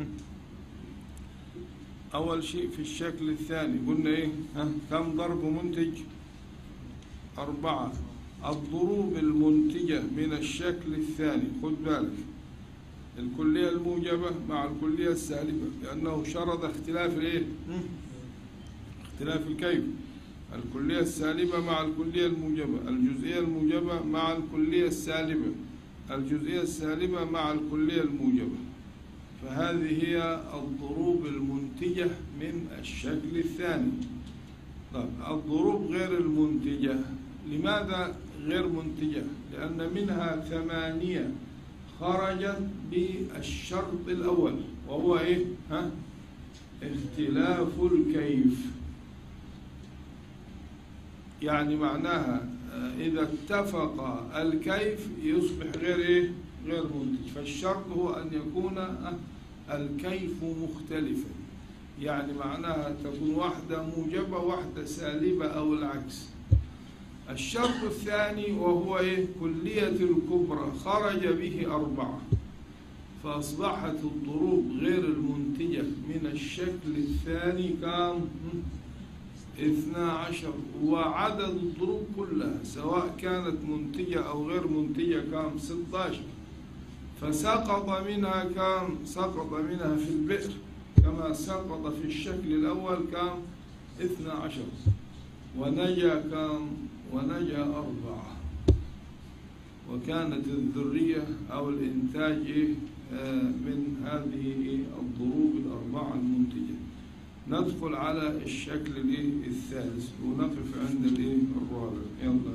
أول شيء في الشكل الثاني قلنا إيه ها كم ضرب منتج أربعة الضروب المنتجة من الشكل الثاني خد بالك الكلية الموجبة مع الكلية السالبة لأنه شرط اختلاف الإيه اختلاف الكيف الكلية السالبة مع الكلية الموجبة الجزئية الموجبة مع الكلية السالبة الجزئية السالبة مع الكلية الموجبة فهذه هي الضروب المنتجة من الشكل الثاني طيب الضروب غير المنتجة لماذا غير منتجة لأن منها ثمانية خرجت بالشرط الأول وهو إيه ها اختلاف الكيف يعني معناها آه، إذا اتفق الكيف يصبح غير إيه غير منتج فالشرط هو أن يكون آه، الكيف مختلفا يعني معناها تكون واحدة موجبة واحدة سالبة أو العكس الشرط الثاني وهو إيه؟ كلية الكبرى خرج به أربعة فأصبحت الضروب غير المنتجة من الشكل الثاني كام اثنا عشر وعدد الضروب كلها سواء كانت منتجة أو غير منتجة كام ستة عشر فسقط منها كام سقط منها في البئر كما سقط في الشكل الأول كام اثنا عشر ونجا كام ونجا أربعة وكانت الذرية أو الإنتاج إيه؟ آه، من هذه إيه؟ الضروب الأربعة المنتجة ندخل على الشكل الإيه؟ الثالث ونقف عند الإيه؟ الرابع يلا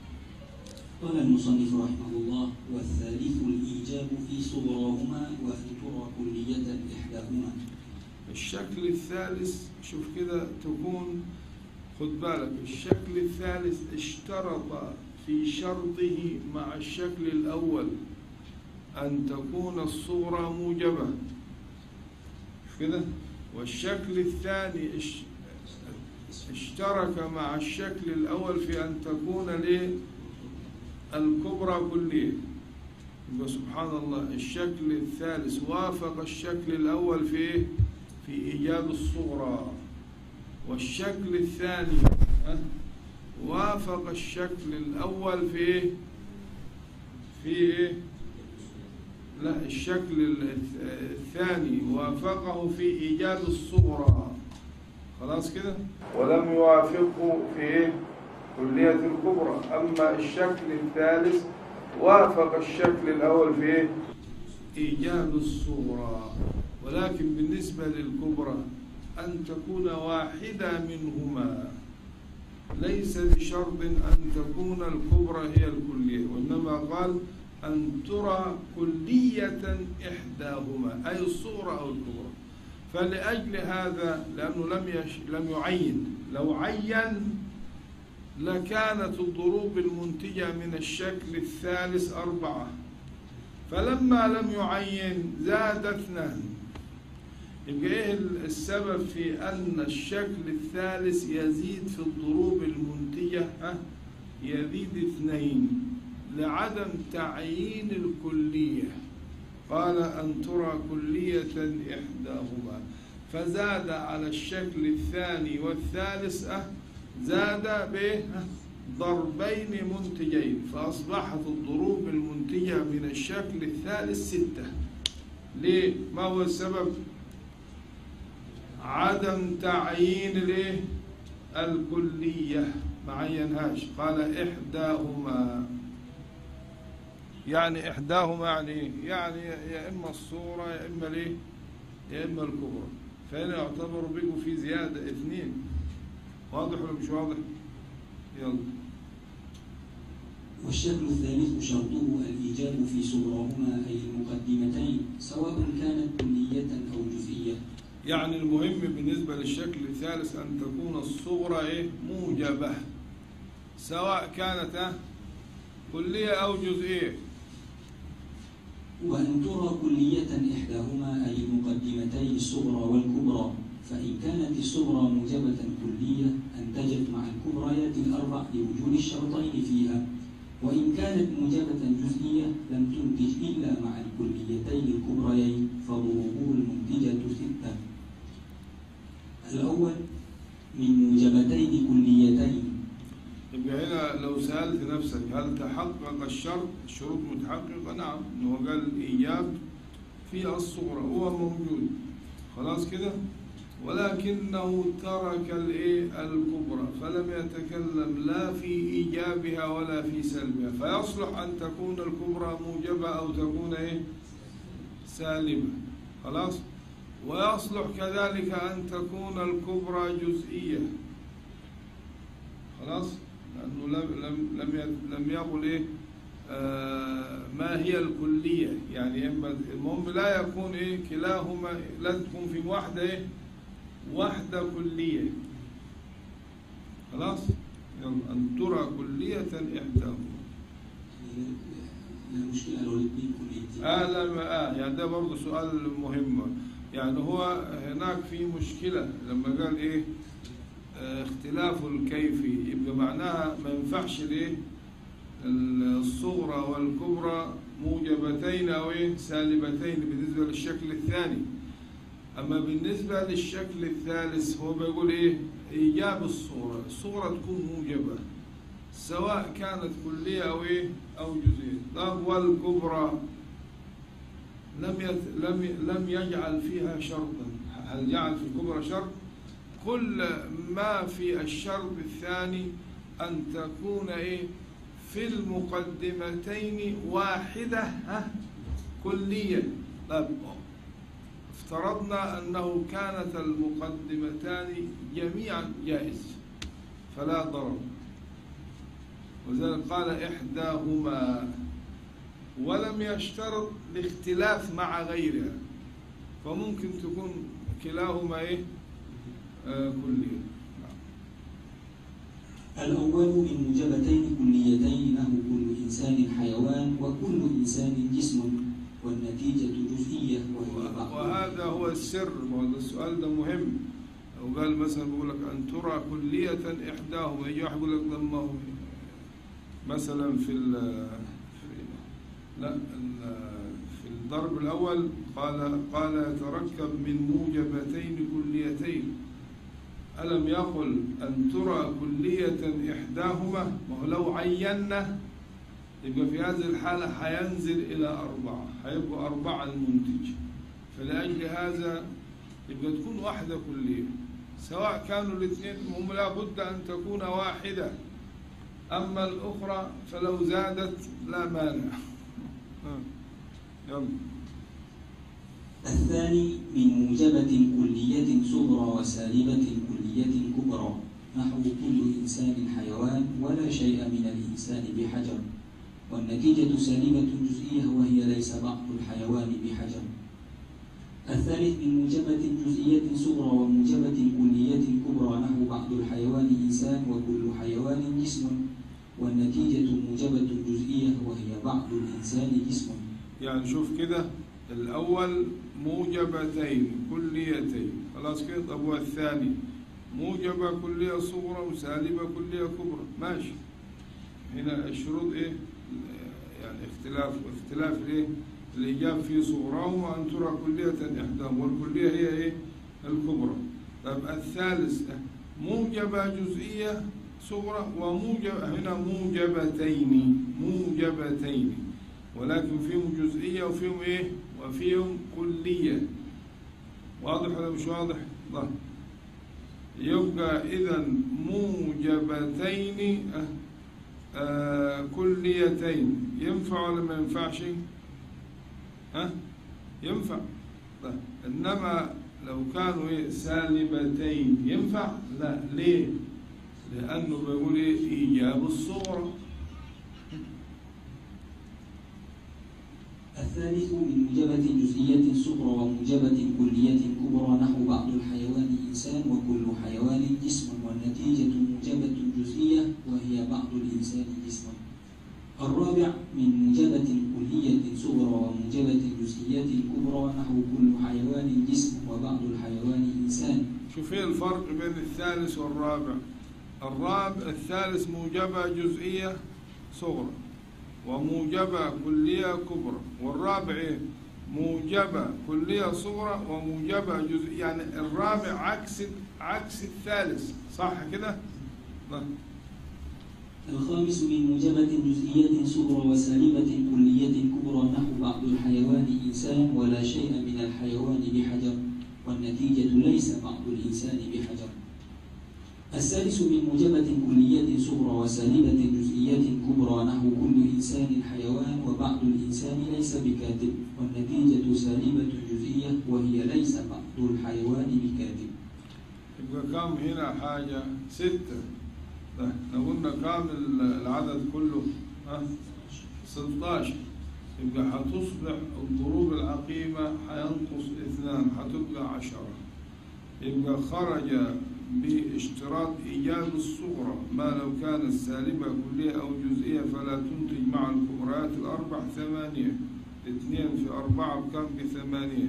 قال المصنف رحمه الله والثالث الإيجاب في صغراهما وأن ترى كلية إحداهما الشكل الثالث شوف كده تكون خد بالك الشكل الثالث اشترط في شرطه مع الشكل الأول أن تكون الصورة موجبة شوف كده والشكل الثاني اش- اشترك مع الشكل الأول في أن تكون ليه الكبرى كلية يبقى سبحان الله الشكل الثالث وافق الشكل الأول في إيه؟ في إيجاب الصغرى والشكل الثاني ها؟ وافق الشكل الأول في إيه؟ في إيه؟ لا الشكل ال- الثاني وافقه في إيجاد الصغرى خلاص كده ولم يوافقه في إيه؟ كلية الكبرى أما الشكل الثالث وافق الشكل الأول في إيه؟ إيجاد الصغرى ولكن بالنسبة للكبرى أن تكون واحدة منهما ليس بشرط أن تكون الكبرى هي الكلية وإنما قال أن ترى كلية إحداهما أي الصغرى أو الكبرى فلأجل هذا لأنه لم يش لم يعين لو عين لكانت الضروب المنتجة من الشكل الثالث أربعة فلما لم يعين زاد اثنان يبقى ايه السبب في ان الشكل الثالث يزيد في الضروب المنتجة ها؟ يزيد اثنين لعدم تعيين الكلية قال ان ترى كلية احداهما فزاد على الشكل الثاني والثالث أه زاد به أه ضربين منتجين فأصبحت الضروب المنتجة من الشكل الثالث ستة ليه؟ ما هو السبب؟ عدم تعيين ليه؟ الكلية ما عينهاش قال إحداهما يعني إحداهما يعني إيه؟ يعني يا إما الصورة يا إما ليه؟ يا إما الكبرى فهنا يعتبر بيجوا في زيادة اثنين واضح ولا مش واضح؟ يلا والشكل الثالث شرطه الإيجاب في صغراهما أي المقدمتين سواء كانت كلية أو جزئية يعني المهم بالنسبة للشكل الثالث أن تكون الصغرى إيه موجبة سواء كانت آه، كلية أو جزئية وأن ترى كلية إحداهما أي المقدمتين الصغرى والكبرى فإن كانت الصغرى موجبة كلية أنتجت مع الكبريات الأربع لوجود الشرطين فيها وإن كانت موجبة جزئية لم تنتج إلا مع الكليتين الكبريين فضروبه المنتجة ستة الأول من موجبتين كليتين يبقى هنا لو سألت نفسك هل تحقق الشرط الشروط متحققة نعم إن هو قال الإيجاب في الصغرى هو موجود خلاص كده ولكنه ترك الايه الكبرى فلم يتكلم لا في ايجابها ولا في سلبها فيصلح ان تكون الكبرى موجبه او تكون ايه سالبه خلاص ويصلح كذلك ان تكون الكبرى جزئيه خلاص لانه لم لم لم ي- لم يقل ايه آه ما هي الكليه يعني اما المهم لا يكون ايه كلاهما لازم تكون في واحده ايه واحده كليه خلاص يلا ان ترى كليه احداهما يعني لا مشكلة لو الاثنين كليتين آه لا ما- آه يعني ده برضه سؤال مهم يعني هو هناك في مشكلة لما قال إيه آه اختلاف الكيفي يبقى معناها ما ينفعش ليه الصغرى والكبرى موجبتين أو إيه سالبتين بالنسبة للشكل الثاني أما بالنسبة للشكل الثالث هو بيقول إيه إيجاب الصورة الصورة تكون موجبة سواء كانت كلية أو إيه أو جزئية طب والكبرى لم يت... لم ي- لم يجعل فيها شرطا هل جعل في الكبرى شرط كل ما في الشرط الثاني أن تكون إيه في المقدمتين واحدة ها كلية طب افترضنا أنه كانت المقدمتان جميعا جائز فلا ضرر وذلك قال إحداهما ولم يشترط الاختلاف مع غيرها فممكن تكون كلاهما إيه آه كلية نعم. الأول من موجبتين كليتين له كل إنسان حيوان وكل إنسان جسم والنتيجة جزئية وهي بعض وهذا هو السر وهذا السؤال ده مهم لو قال مثلا بيقول لك أن ترى كلية إحداهما يجي واحد يقول لك لما هو مثلا في ال في لا ال- في الضرب الأول قال قال يتركب من موجبتين كليتين ألم يقل أن ترى كلية إحداهما ما هو لو عينا يبقى في هذه الحالة هينزل إلى أربعة هيبقى أربعة المنتج فلأجل هذا يبقى تكون واحدة كلية سواء كانوا الاثنين هم لابد أن تكون واحدة أما الأخرى فلو زادت لا مانع آه. يلا الثاني من موجبة كلية صغرى وسالبة كلية كبرى نحو كل إنسان حيوان ولا شيء من الإنسان بحجر والنتيجة سالبة جزئية وهي ليس بعض الحيوان بحجر الثالث من موجبة جزئية صغرى وموجبة كلية كبرى نحو بعض الحيوان إنسان وكل حيوان جسم والنتيجة موجبة جزئية وهي بعض الإنسان جسم يعني شوف كده الأول موجبتين كليتين خلاص كده طب والثاني موجبة كلية صغرى وسالبة كلية كبرى ماشي هنا الشروط ايه يعني اختلاف اختلاف الايه الإيجاب في صغراهما أن ترى كلية إحداهما والكلية هي ايه الكبرى طب الثالث موجبة جزئية صغرى وموجب هنا موجبتين موجبتين ولكن فيهم جزئية وفيهم ايه وفيهم كلية واضح ولا مش واضح ظهر يبقى إذا موجبتين آه، آه كليتين ينفع ولا ما ينفعش ها ينفع طيب إنما لو كانوا إيه سالبتين ينفع لا ليه لأنه بيقول إيه إيجاب الصورة الثالث من موجبة جزئية صغرى وموجبة كلية كبرى نحو بعض الحيوان إنسان وكل حيوان جسم والنتيجة موجبة جزئية وهي بعض الإنسان جسم الرابع من موجبة كلية صغرى وموجبة جزئية كبرى نحو كل حيوان جسم وبعض الحيوان إنسان شوف ايه الفرق بين الثالث والرابع الرابع الثالث موجبة جزئية صغرى وموجبة كلية كبرى والرابع ايه موجبة كلية صغرى وموجبة جزئية يعني الرابع عكس عكس الثالث صح كده؟ نعم. الخامس من موجبة جزئية صغرى وسالبة كلية كبرى نحو بعض الحيوان إنسان ولا شيء من الحيوان بحجر والنتيجة ليس بعض الإنسان بحجر السادس من موجبة كلية صغرى وسالبة جزئية كبرى نحو كل إنسان حيوان وبعض الإنسان ليس بكاتب والنتيجة سالبة جزئية وهي ليس بعض الحيوان بكاتب يبقى كم هنا حاجة ستة ده لو قلنا كام العدد كله ها 16 يبقى هتصبح الضروب العقيمة هينقص اثنان هتبقى عشرة يبقى خرج باشتراط إيجاد الصغرى ما لو كانت سالبة كلية أو جزئية فلا تنتج مع الكبريات الأربع ثمانية اثنين في أربعة بكم بثمانية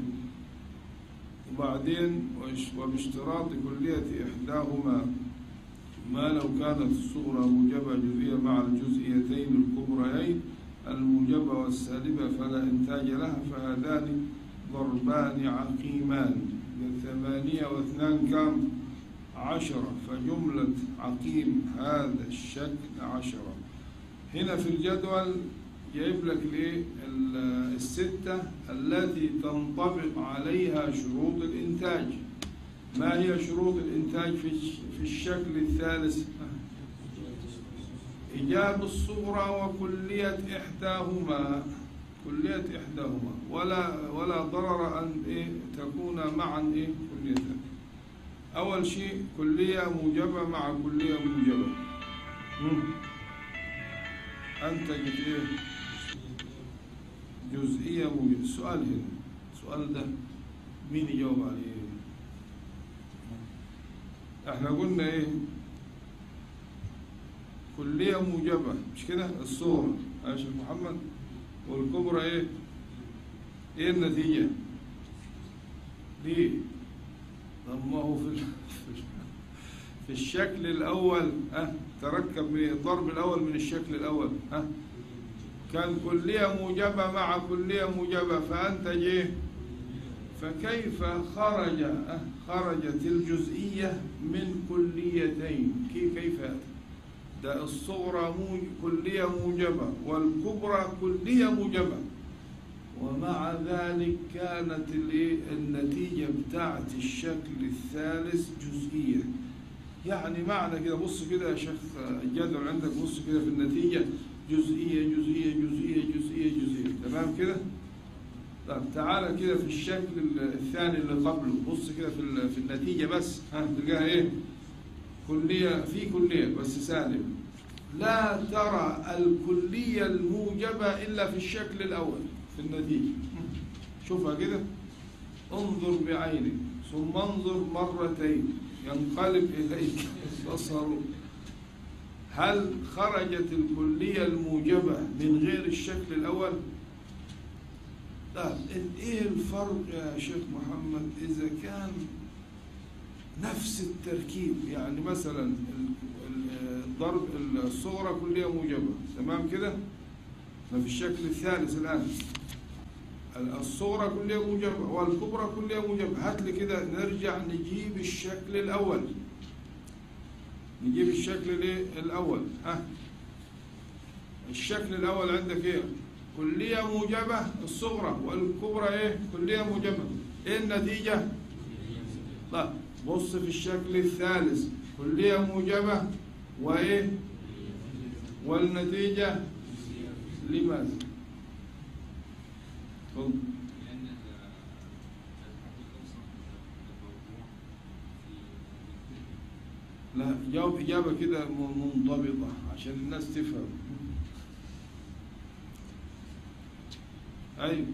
وبعدين وش- وباشتراط كلية إحداهما ما لو كانت الصغرى موجبة جزئية مع الجزئيتين الكبريين الموجبة والسالبة فلا إنتاج لها فهذان ضربان عقيمان ثمانية واثنان كم عشرة فجملة عقيم هذا الشكل عشرة هنا في الجدول جايب لك الايه ال- الستة التي تنطبق عليها شروط الإنتاج ما هي شروط الإنتاج في الش- في الشكل الثالث إيجاب الصغرى وكلية إحداهما كلية إحداهما ولا ولا ضرر أن إيه تكون معا إيه كليتان أول شيء كلية موجبة مع كلية موجبة مم. أنتجت إيه جزئية موجبة السؤال هنا السؤال ده مين يجاوب عليه احنا قلنا ايه كلية موجبة مش كده الصورة يا شيخ محمد والكبرى ايه ايه النتيجة ليه طب ما هو في ال- في الشكل الأول ها تركب من الضرب الأول من الشكل الأول ها كان كلية موجبة مع كلية موجبة فأنتج إيه؟ فكيف خرج أه، خرجت الجزئية من كليتين كيف كيف هذا؟ ده الصغرى موج كلية موجبة والكبرى كلية موجبة ومع ذلك كانت الإيه؟ النتيجة بتاعت الشكل الثالث جزئية يعني معنى كده بص كده يا شيخ الجدول عندك بص كده في النتيجة جزئية جزئية جزئية جزئية جزئية تمام كده؟ طب تعالى كده في الشكل الثاني اللي قبله بص كده في ال- في النتيجة بس ها تلقاها ايه؟ كلية في كلية بس سالب لا ترى الكلية الموجبة إلا في الشكل الأول في النتيجة شوفها كده انظر بعينك ثم انظر مرتين ينقلب إليك البصر هل خرجت الكلية الموجبة من غير الشكل الأول؟ لا ايه الفرق يا شيخ محمد اذا كان نفس التركيب يعني مثلا ال- ال- الضرب الصغرى كلية موجبة تمام كده ما في الشكل الثالث الآن ال- الصغرى كلية موجبة والكبرى كلية موجبة هات لي كده نرجع نجيب الشكل الأول نجيب الشكل الايه الأول ها الشكل الأول عندك إيه؟ كلية موجبة الصغرى والكبرى إيه؟ كلية موجبة إيه النتيجة؟ طيب بص في الشكل الثالث كلية موجبة وإيه؟ والنتيجة لماذا؟ تفضل. لأن الحرف الأوسط الموضوع في لا جاوب إجابة كده م- منضبطة عشان الناس تفهم ايوه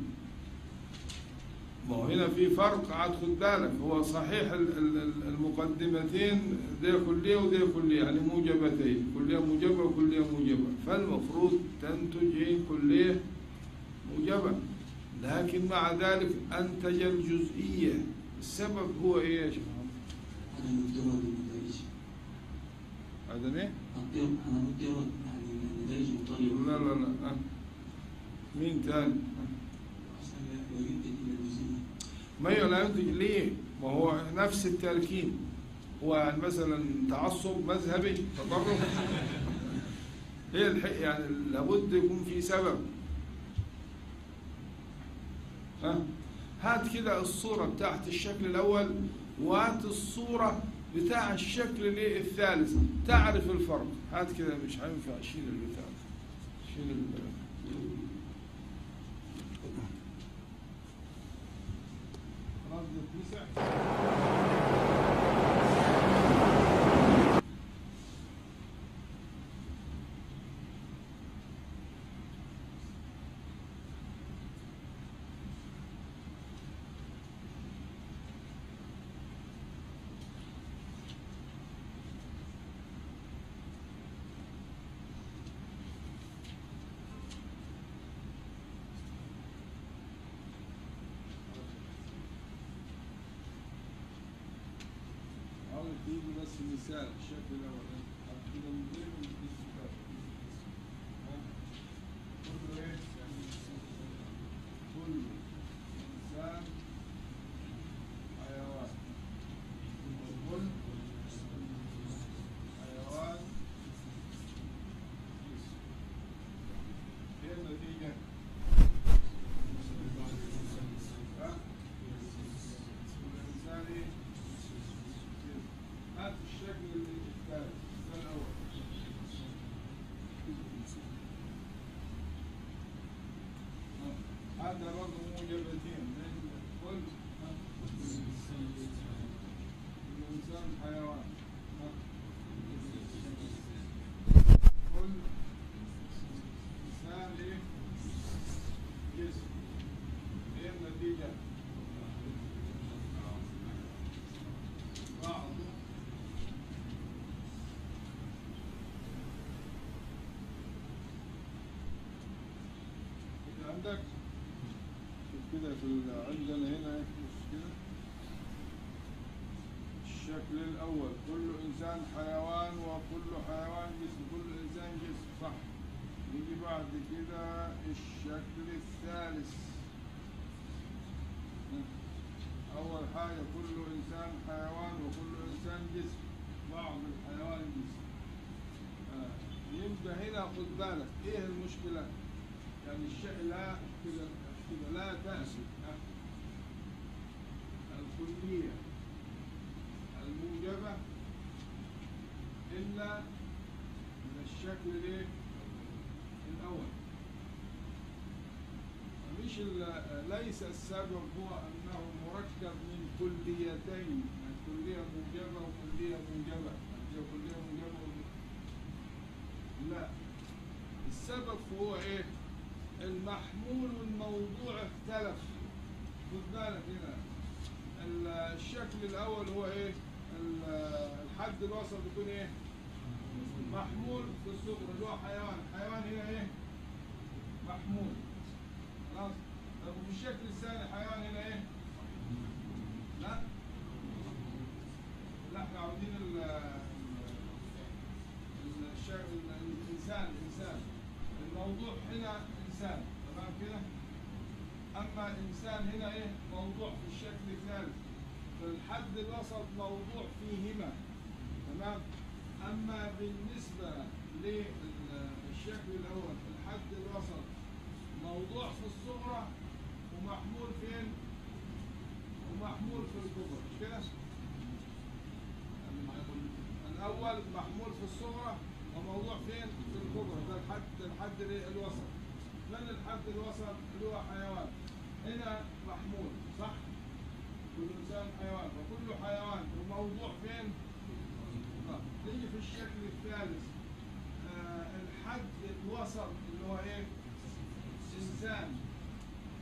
ما هو هنا في فرق عاد خد بالك هو صحيح ال- ال- ال- المقدمتين ده كلية وده كلية يعني موجبتين كلية موجبة وكلية موجبة فالمفروض تنتج ايه كلية موجبة لكن مع ذلك أنتج الجزئية السبب هو ايه يا شيخ محمد؟ عدم اضطراد النتائج هذا ايه؟ اضطراد عدم اضطراد يعني النتائج مضطربة لا لا لا آه. مين تاني؟ أصلا لا ينتج إلى الجزئية ما هي لا ينتج ليه؟ ما هو نفس التركيب هو يعني مثلا تعصب مذهبي تطرف هي الحق يعني لابد يكون في سبب ها هات كده الصورة بتاعت الشكل الأول وهات الصورة بتاع الشكل الايه الثالث تعرف الفرق هات كده مش هينفع شيل البتاع شيل ال خلاص ده اتمسح عاوز تيجي بس مثال الشكل الأول حط كده من غير من الكتاب. ها؟ كله إيه؟ كله إنسان حيوان كل حيوان جسم. إيه النتيجة؟ ها؟ الإنسان إيه؟ هات الشكل الثالث ده الأول هذا برضه موجبتين قل الإنسان حيوان قل إنسان إيه جسم إيه النتيجة؟ بعض كده عندك شوف كده في ال- عندنا هنا إيه؟ بص كده الشكل الأول كل إنسان حيوان وكل حيوان جسم كل إنسان جسم صح يجي بعد كده الشكل الثالث أول حاجة كل إنسان حيوان وكل إنسان جسم بعض الحيوان جسم آه. يبقى هنا خد بالك إيه المشكلة؟ يعني الشيء لا كده كده لا تأتي آه. الكلية الموجبة إلا من الشكل الإيه؟ الأول مش ال- ليس السبب هو أنه مركب من كليتين يعني كلية موجبة وكلية موجبة يعني كلية موجبة وكلية- لا السبب هو إيه؟ المحمول والموضوع اختلف خد بالك هنا ال- الشكل الأول هو إيه؟ ال- الحد الوسط بيكون إيه؟ محمول في الصغر اللي هو حيوان حيوان هنا إيه؟ محمول خلاص طب وفي الشكل الثاني حيوان هنا ايه؟ لا لا احنا عاوزين ال ال- الشكل الانسان الانسان الموضوع هنا انسان تمام كده؟ اما انسان هنا ايه؟ موضوع في الشكل الثالث فالحد الوسط موضوع فيهما تمام؟ اما بالنسبه للشكل الاول الحد الوسط موضوع في الصغرى ومحمول فين؟ ومحمول في الكبرى مش كده؟ الأول محمول في الصغرى وموضوع فين؟ في الكبرى ده الحد الحد الإيه؟ الوسط من الحد الوسط اللي هو حيوان هنا محمول صح؟ كل إنسان حيوان وكل حيوان وموضوع فين؟ طب نيجي في الشكل الثالث آه الحد الوسط اللي هو ايه؟ إنسان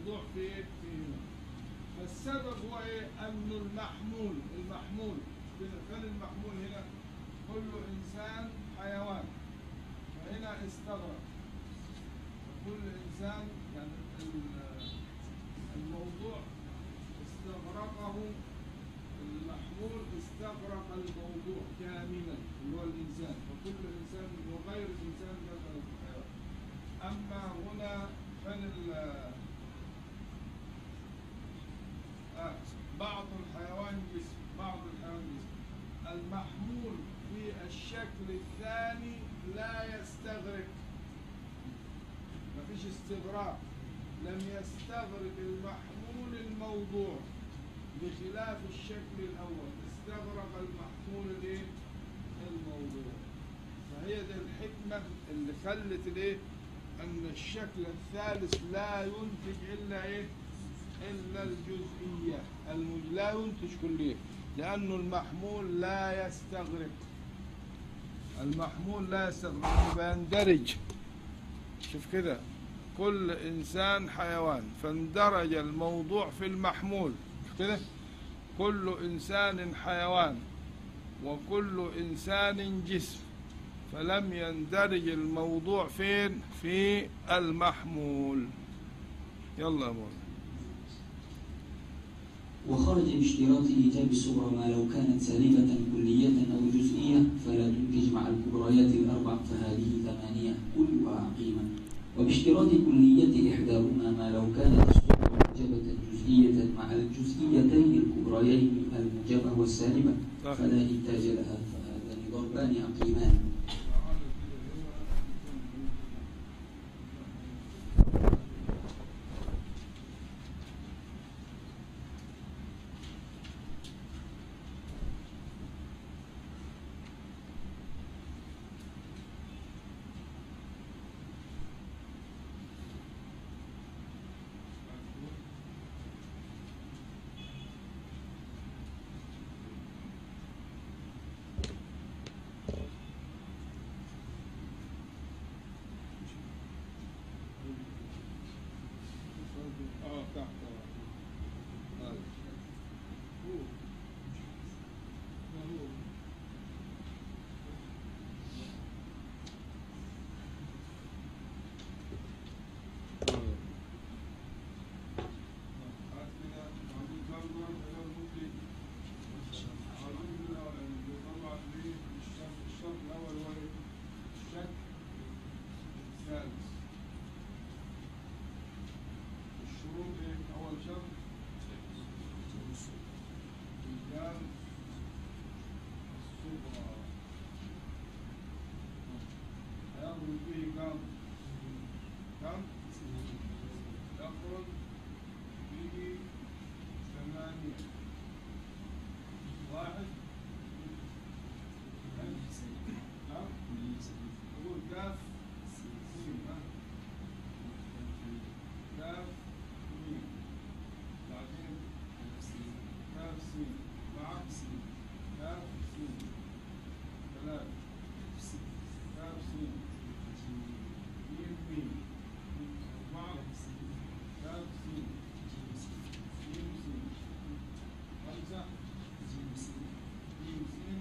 الموضوع في إيه؟ في هنا فالسبب هو ايه أن المحمول المحمول فين المحمول هنا كل إنسان حيوان فهنا استغرق كل إنسان يعني ال- الموضوع استغرقه المحمول استغرق الموضوع كاملا اللي هو الإنسان فكل إنسان وغير الإنسان دخل في الحيوان أما هنا فن ال- آه بعض الحيوان جسم بعض الحيوان جسم المحمول في الشكل الثاني لا يستغرق مفيش استغراق لم يستغرق المحمول الموضوع بخلاف الشكل الأول استغرق المحمول الايه الموضوع فهي دي الحكمة اللي خلت الايه أن الشكل الثالث لا ينتج إلا ايه إلا الجزئية المج... لا ينتج كلية لأنه المحمول لا يستغرق المحمول لا يستغرق بيندرج شوف كده كل إنسان حيوان فاندرج الموضوع في المحمول شوف كده كل إنسان حيوان وكل إنسان جسم فلم يندرج الموضوع فين في المحمول يلا يا مولانا وخرج باشتراط إيجاب الصغرى ما لو كانت سالبة كلية أو جزئية فلا تنتج مع الكبريات الأربع فهذه ثمانية كلها عقيمة وباشتراط كلية إحداهما ما لو كانت الصغرى موجبة جزئية مع الجزئيتين الكبريين الموجبة والسالبة صح. فلا إنتاج لها فهذان ضربان عقيمان اه تحت آه. هو. ما هو. آه. هات كده عاوزين كلمة غير ممكن عاوزين كده طبعا ليه الشرط الشرط الأول هو إيه؟ الشك الثالث الشروط ايه؟ أول شرط إيجاد الصغرى هيخرج به كم؟ كم؟ يخرج به ثمانية واحد نعم نقول كاف سين ها؟ كاف ميم بعدين كاف سين مع كاف سين ثلاثة كاف سين ميم ميم مع كاف سين ميم سين خمسة ميم سين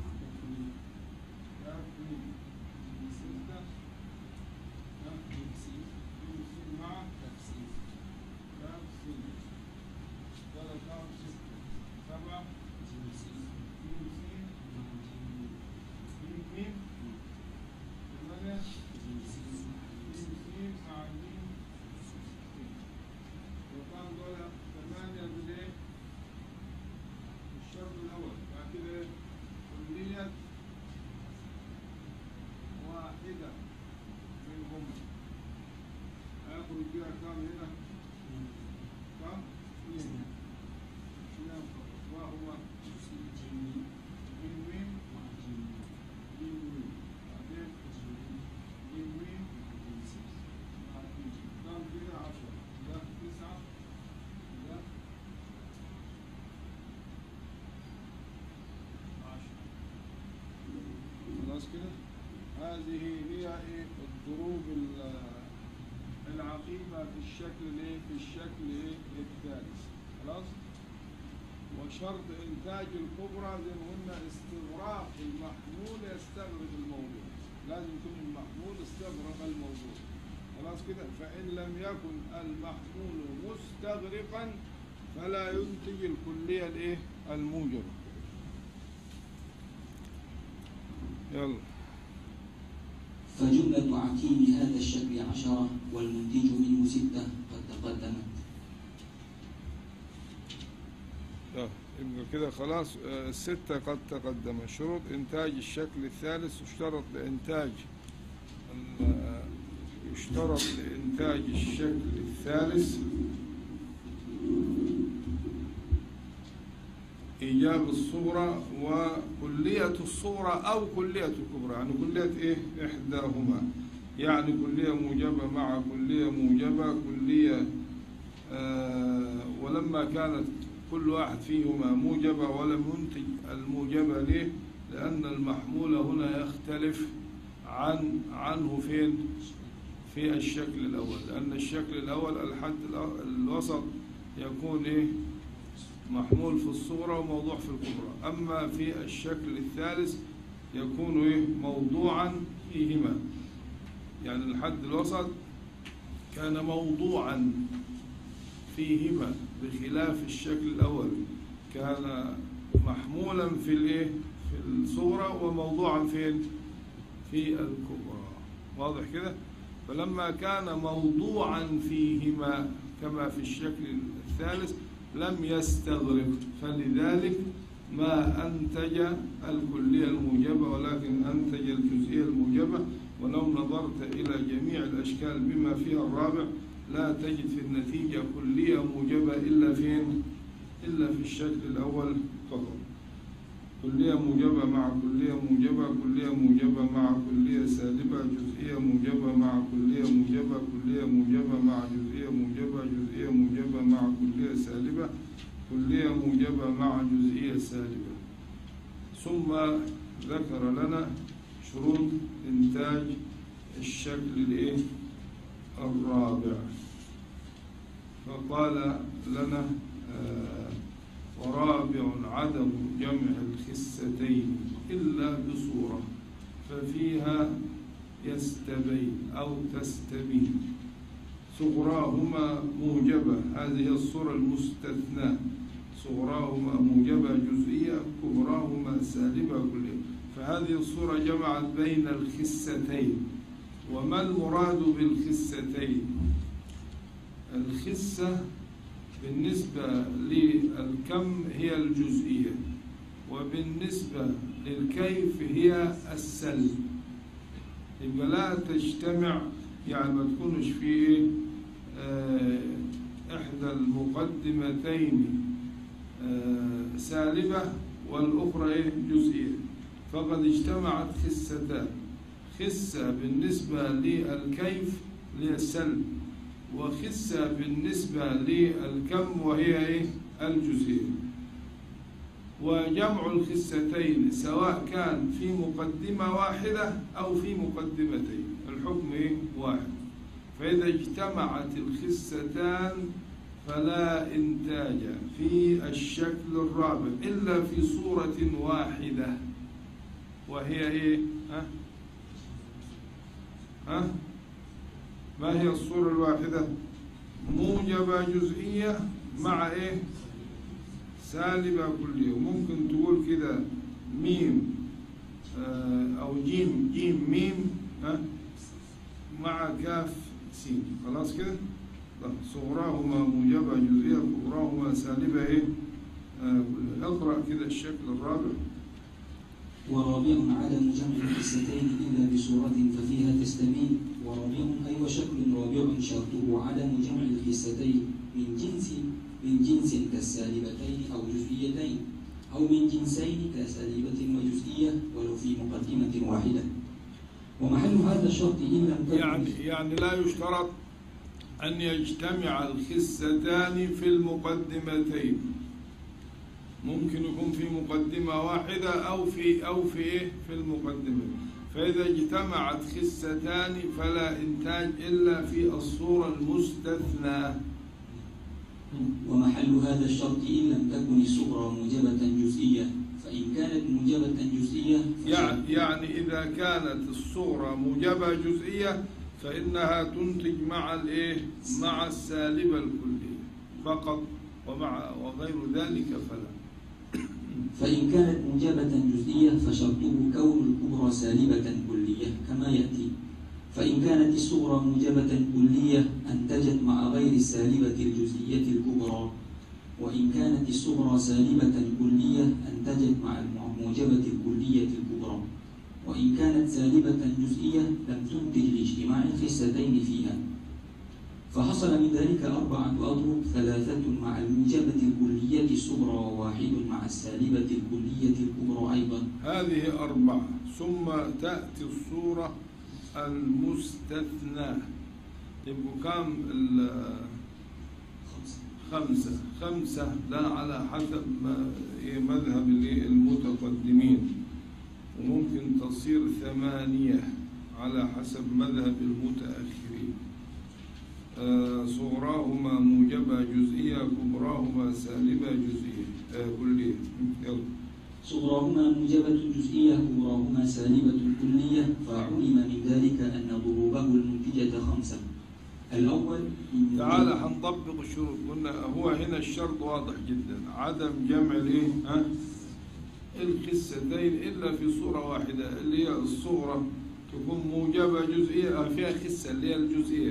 كاف ميم ستة كاف ميم سين مع كاف سين ثلاثة كاف ستة سبعة ميم سين ميم ميم ثمانية ميم سين مع ميم وكان دول ثمانية بالايه؟ الشرط الأول بعد كده ايه؟ كلية واحدة منهم هيخرج بيها كام هنا؟ كم؟ اثنين اثنين فقط وهو ميم ميم ميم ميم بعدين ميم ميم بعدين كم كده عشرة ده تسعة ده عشرة خلاص كده هذه هي ايه الضروب ال- العقيمة في الشكل الايه في الشكل ايه الثالث خلاص وشرط إنتاج الكبرى زي ما قلنا استغراق المحمول يستغرق الموضوع لازم يكون المحمول استغرق الموضوع خلاص كده فإن لم يكن المحمول مستغرقا فلا ينتج الكلية الايه الموجبة يلا فجملة عكيم هذا الشكل عشرة والمنتج منه ستة قد تقدمت طيب، يبقى كده خلاص آه، الستة قد تقدم شروط إنتاج الشكل الثالث يشترط لإنتاج ال- آه، يشترط لإنتاج الشكل الثالث إيجاب الصورة وكلية الصورة أو كلية الكبرى يعني كلية إيه إحداهما يعني كلية موجبة مع كلية موجبة كلية آه، ولما كانت كل واحد فيهما موجبة ولم ينتج الموجبة ليه؟ لأن المحمول هنا يختلف عن عنه فين؟ في الشكل الأول لأن الشكل الأول الحد الأ- الوسط يكون إيه؟ محمول في الصورة وموضوع في الكبرى أما في الشكل الثالث يكون إيه؟ موضوعا فيهما يعني الحد الوسط كان موضوعا فيهما بخلاف الشكل الأول كان محمولا في الايه في الصورة وموضوعا فين في الكبرى واضح كده فلما كان موضوعا فيهما كما في الشكل الثالث لم يستغرق فلذلك ما أنتج الكلية الموجبة ولكن أنتج الجزئية الموجبة ولو نظرت إلى جميع الأشكال بما فيها الرابع لا تجد في النتيجة كلية موجبة إلا فين؟ إلا في الشكل الأول فقط كلية موجبة مع كلية موجبة كلية موجبة مع كلية سالبة جزئية موجبة مع كلية موجبة كلية موجبة مع جزئية موجبة جزئية موجبة مع كلية سالبة كلية موجبة مع جزئية سالبة ثم ذكر لنا شروط إنتاج الشكل الإيه؟ الرابع فقال لنا آه، ورابع عدم جمع الخستين إلا بصورة ففيها يستبين أو تستبين صغراهما موجبة هذه هي الصورة المستثناة صغراهما موجبة جزئية كبراهما سالبة كلية فهذه الصورة جمعت بين الخستين وما المراد بالخستين الخسة بالنسبة للكم هي الجزئية وبالنسبة للكيف هي السلب يبقى لا تجتمع يعني ما تكونش في آه، إحدى المقدمتين آه، سالبة والأخرى إيه؟ جزئية فقد اجتمعت خستان خسة بالنسبة للكيف للسلب وخسة بالنسبة للكم وهي إيه؟ الجزئية وجمع الخستين سواء كان في مقدمة واحدة أو في مقدمتين الحكم إيه؟ واحد فإذا اجتمعت الخستان فلا إنتاج في الشكل الرابع إلا في صورة واحدة وهي إيه؟ ها؟ ها؟ ما هي الصورة الواحدة؟ موجبة جزئية مع إيه؟ سالبة كلية وممكن تقول كده ميم آه، أو جيم جيم ميم ها؟ مع كاف سين خلاص كده؟ طب صغراهما موجبة جزئية كبراهما سالبة إيه؟ آه، كلية. اقرأ كده الشكل الرابع ورابع عدم جمع الحستين إلا بصورة ففيها تستبين ورابع أي وشكل رابع شرطه عدم جمع الحستين من جنس من جنس كالسالبتين أو جزئيتين أو من جنسين كسالبة وجزئية ولو في مقدمة واحدة ومحل هذا الشرط إن لم تكن يعني يعني لا يشترط أن يجتمع الخستان في المقدمتين ممكن يكون في مقدمة واحدة أو في أو في إيه في المقدمة فإذا اجتمعت خستان فلا إنتاج إلا في الصورة المستثنى ومحل هذا الشرط إن لم تكن الصغرى موجبة جزئية فإن كانت موجبة جزئية يعني يعني إذا كانت الصورة موجبة جزئية فإنها تنتج مع الإيه؟ مع السالبة الكلية فقط ومع وغير ذلك فلا فإن كانت موجبة جزئية فشرطه كون الكبرى سالبة كلية كما يأتي فإن كانت الصغرى موجبة كلية أنتجت مع غير السالبة الجزئية الكبرى وإن كانت الصغرى سالبة كلية أنتجت مع الموجبة الكلية الكبرى وإن كانت سالبة جزئية لم تنتج لاجتماع الخستين فيها فحصل من ذلك أربعة أضرب ثلاثة مع الموجبة الكلية الصغرى وواحد مع السالبة الكلية الكبرى أيضا هذه أربعة ثم تأتي الصورة المستثنى يبقوا كم ال- خمسة خمسة ده على حسب ما إيه مذهب الإيه المتقدمين وممكن تصير ثمانية على حسب مذهب المتأخرين آه، صغراهما موجبة جزئية كبراهما سالبة جزئية آه، كلية يلا صغراهما موجبة جزئية كبراهما سالبة كلية فعلم من ذلك أن ضروبه المنتجة خمسة الأول من تعال هنطبق الشروط قلنا هو هنا الشرط واضح جدا عدم جمع الايه ها الخستين الا في صوره واحده اللي هي الصغرى تكون موجبه جزئيه آه، فيها خسه اللي هي الجزئيه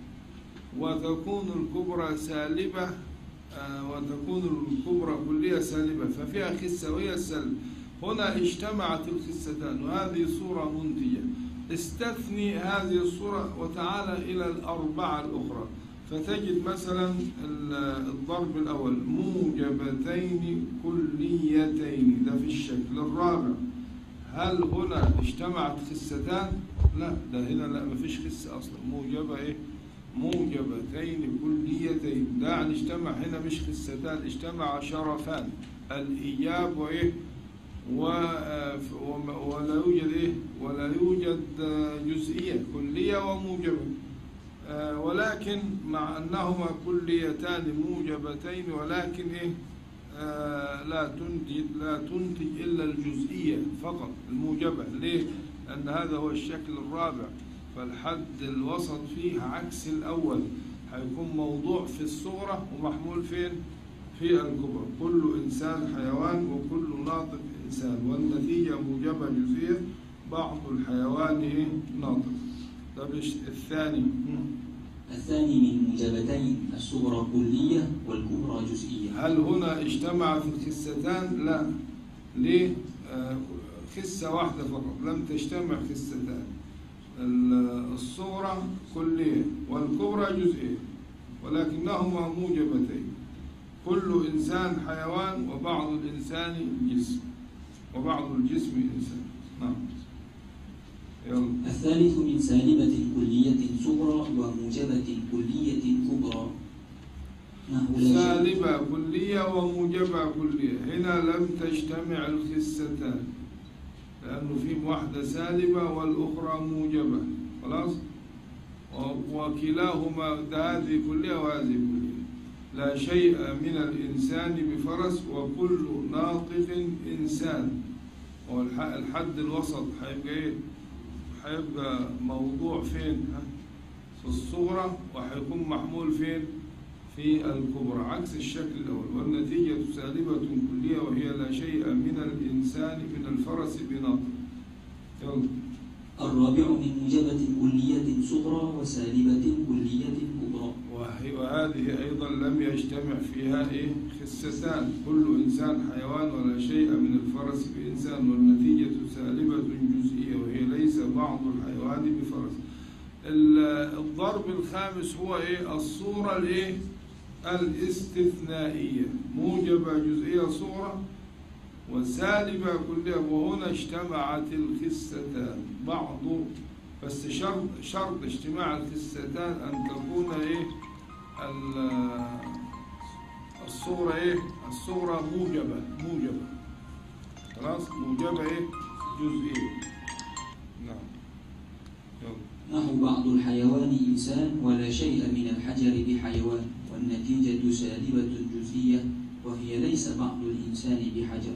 وتكون الكبرى سالبه آه، وتكون الكبرى كليه سالبه ففيها خسه وهي السلب هنا اجتمعت الخستان وهذه صوره منتجه استثني هذه الصورة وتعالى إلى الأربعة الأخرى فتجد مثلا ال- الضرب الأول موجبتين كليتين ده في الشكل الرابع هل هنا اجتمعت خستان؟ لا ده هنا لا مفيش خسة أصلا موجبة إيه؟ موجبتين كليتين ده يعني اجتمع هنا مش خستان اجتمع شرفان الإيجاب وإيه؟ و- آه، ف- وما- ولا يوجد ايه ولا يوجد آه، جزئيه كليه وموجبه آه، ولكن مع انهما كليتان موجبتين ولكن ايه آه، لا تنتج لا تنتج الا الجزئيه فقط الموجبه ليه؟ لان هذا هو الشكل الرابع فالحد الوسط فيه عكس الاول هيكون موضوع في الصغرى ومحمول فين؟ في الكبرى كل إنسان حيوان وكل ناطق إنسان والنتيجة موجبة جزئية بعض الحيوان إيه؟ ناطق طب إيش الثاني الثاني من موجبتين الصغرى كلية والكبرى جزئية هل هنا اجتمعت الخستان؟ لا ليه؟ آه، خسة واحدة فقط لم تجتمع خستان ال- الصغرى كلية والكبرى جزئية ولكنهما موجبتين كل إنسان حيوان وبعض الإنسان جسم وبعض الجسم إنسان نعم يلا الثالث من سالبة كلية صغرى وموجبة كلية كبرى نحو لا شك- سالبة كلية وموجبة كلية هنا لم تجتمع الخستان لأنه في واحدة سالبة والأخرى موجبة خلاص و- وكلاهما ده هذه كلية وهذه كلية لا شيء من الإنسان بفرس وكل ناطق إنسان والح- الحد الوسط هيبقى إيه؟ هيبقى موضوع فين؟ ها؟ في الصغرى وهيكون محمول فين؟ في الكبرى عكس الشكل الأول والنتيجة سالبة كلية وهي لا شيء من الإنسان من الفرس بناطق يلا الرابع من موجبة كلية صغرى وسالبة كلية كبرى وهي- وهذه أيضا لم يجتمع فيها إيه خستان كل إنسان حيوان ولا شيء من الفرس بإنسان والنتيجة سالبة جزئية وهي ليس بعض الحيوان بفرس ال- الضرب الخامس هو إيه الصورة الإيه الاستثنائية موجبة جزئية صورة وسالبة كلها وهنا اجتمعت الخستان بعض بس شرط شرط اجتماع الخستان أن تكون إيه ال- الصورة إيه الصورة موجبة موجبة خلاص موجبة إيه جزئية نعم بعض الحيوان إنسان ولا شيء من الحجر بحيوان والنتيجة سالبة جزئية وهي ليس بعض الإنسان بحجر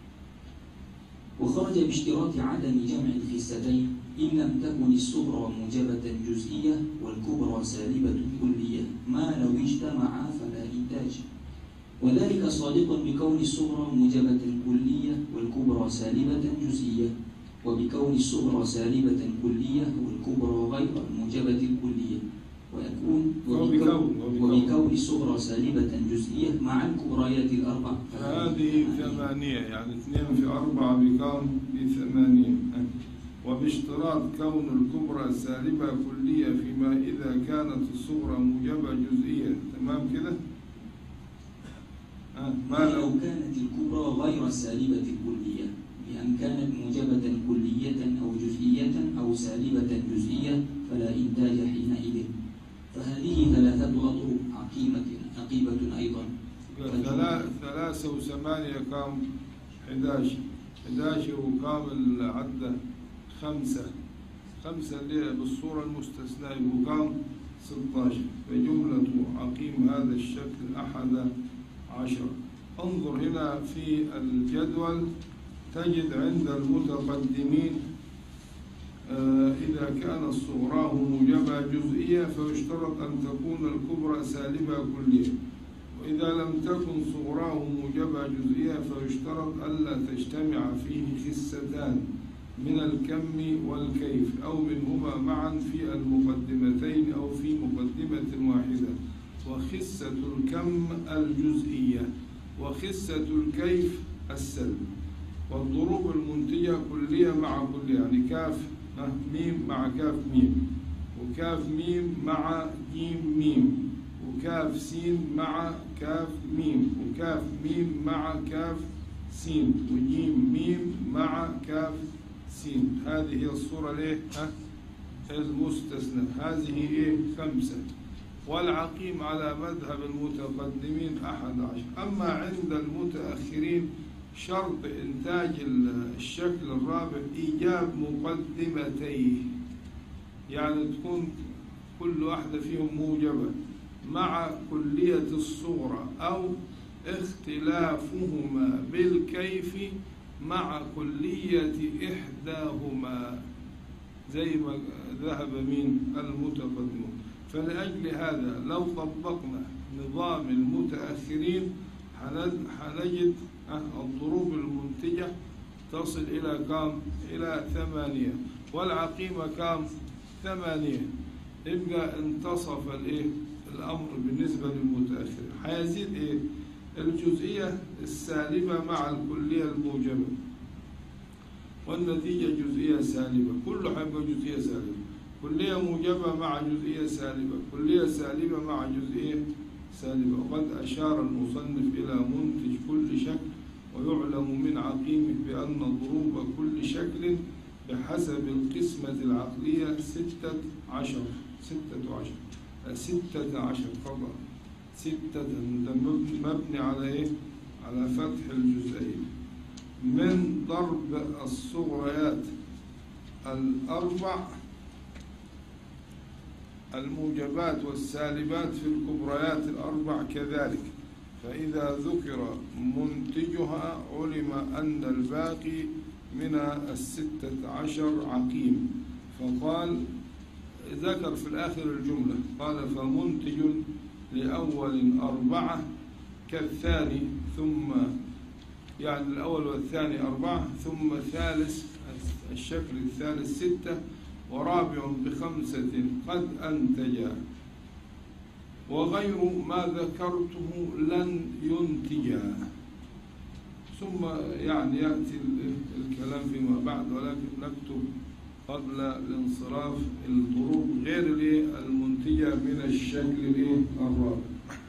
وخرج باشتراط عدم جمع الخستين إن لم تكن الصغرى موجبة جزئية والكبرى سالبة كلية ما لو اجتمعا فلا إنتاج وذلك صادق بكون الصغرى موجبة كلية والكبرى سالبة جزئية وبكون الصغرى سالبة كلية والكبرى غير موجبة الكلية ويكون وبكون- وبكون. وبكون الصغرى سالبة جزئية مع الكبريات الأربع هذه ثمانية يعني اثنين في أربعة بكم بثمانية وباشتراط كون الكبرى سالبة كلية فيما إذا كانت الصغرى موجبة جزئية تمام كده؟ آه، ما لو كانت الكبرى غير السالبة الكلية بأن كانت موجبة كلية أو جزئية أو سالبة جزئية فلا إنتاج حينئذ فهذه ثلاثة أطرق عقيمة عقيبة أيضا ثلاث ثلاثة وثمانية كام 11 11 وكام العدة خمسة خمسة اللي هي بالصورة المستثناة يبقوا كام 16 فجملة عقيم هذا الشكل أحد عشر انظر هنا في الجدول تجد عند المتقدمين آه، إذا كان الصغراه موجبة جزئية فيشترط أن تكون الكبرى سالبة كلية وإذا لم تكن صغراه موجبة جزئية فيشترط ألا تجتمع فيه خستان من الكم والكيف أو منهما معا في المقدمتين أو في مقدمة واحدة وخسة الكم الجزئية وخسة الكيف السلب والضروب المنتجة كلية مع كلية يعني كاف ها، ميم مع كاف ميم وكاف ميم مع جيم ميم وكاف سين مع كاف ميم وكاف ميم مع كاف سين وجيم ميم مع كاف سين هذه هي الصورة ليه ها المستثنى هذه ايه خمسة والعقيم على مذهب المتقدمين أحد عشر أما عند المتأخرين شرط إنتاج الشكل الرابع إيجاب مقدمتيه يعني تكون كل واحدة فيهم موجبة مع كلية الصغرى أو اختلافهما بالكيف مع كلية إحداهما زي ما ذهب من المتقدمون فلأجل هذا لو طبقنا نظام المتأخرين حنج- حنجد آه، الضروب المنتجة تصل إلى كام؟ إلى ثمانية والعقيمة كام؟ ثمانية يبقى انتصف الإيه؟ الأمر بالنسبة للمتأخرين حيزيد إيه؟ الجزئية السالبة مع الكلية الموجبة والنتيجة جزئية سالبة كله حيبقى جزئية سالبة كلية موجبة مع جزئية سالبة كلية سالبة مع جزئية سالبة وقد أشار المصنف إلى منتج كل شكل ويعلم من عقيمه بأن ضروب كل شكل بحسب القسمة العقلية ستة عشر ستة عشر آه، ستة عشر طبعا ستة ده مبني- مبني على إيه؟ على فتح الجزئين من ضرب الصغريات الأربع الموجبات والسالبات في الكبريات الأربع كذلك فإذا ذكر منتجها علم أن الباقي من الستة عشر عقيم فقال ذكر في الآخر الجملة قال فمنتج لأول أربعة كالثاني ثم يعني الأول والثاني أربعة ثم الثالث الشكل الثالث ستة ورابع بخمسة قد أنتجا وغير ما ذكرته لن ينتجا ثم يعني يأتي ال- الكلام فيما بعد ولكن نكتب قبل الانصراف الضروب غير الإيه؟ المنتجة من الشكل الإيه؟ الرابع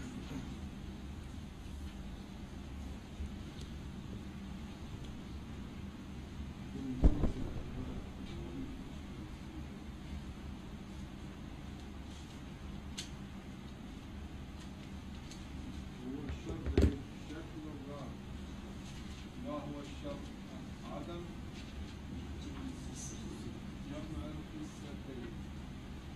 هو الشرط إيه؟ الشكل الرابع ما هو الشرط؟ عدم جمع القصتين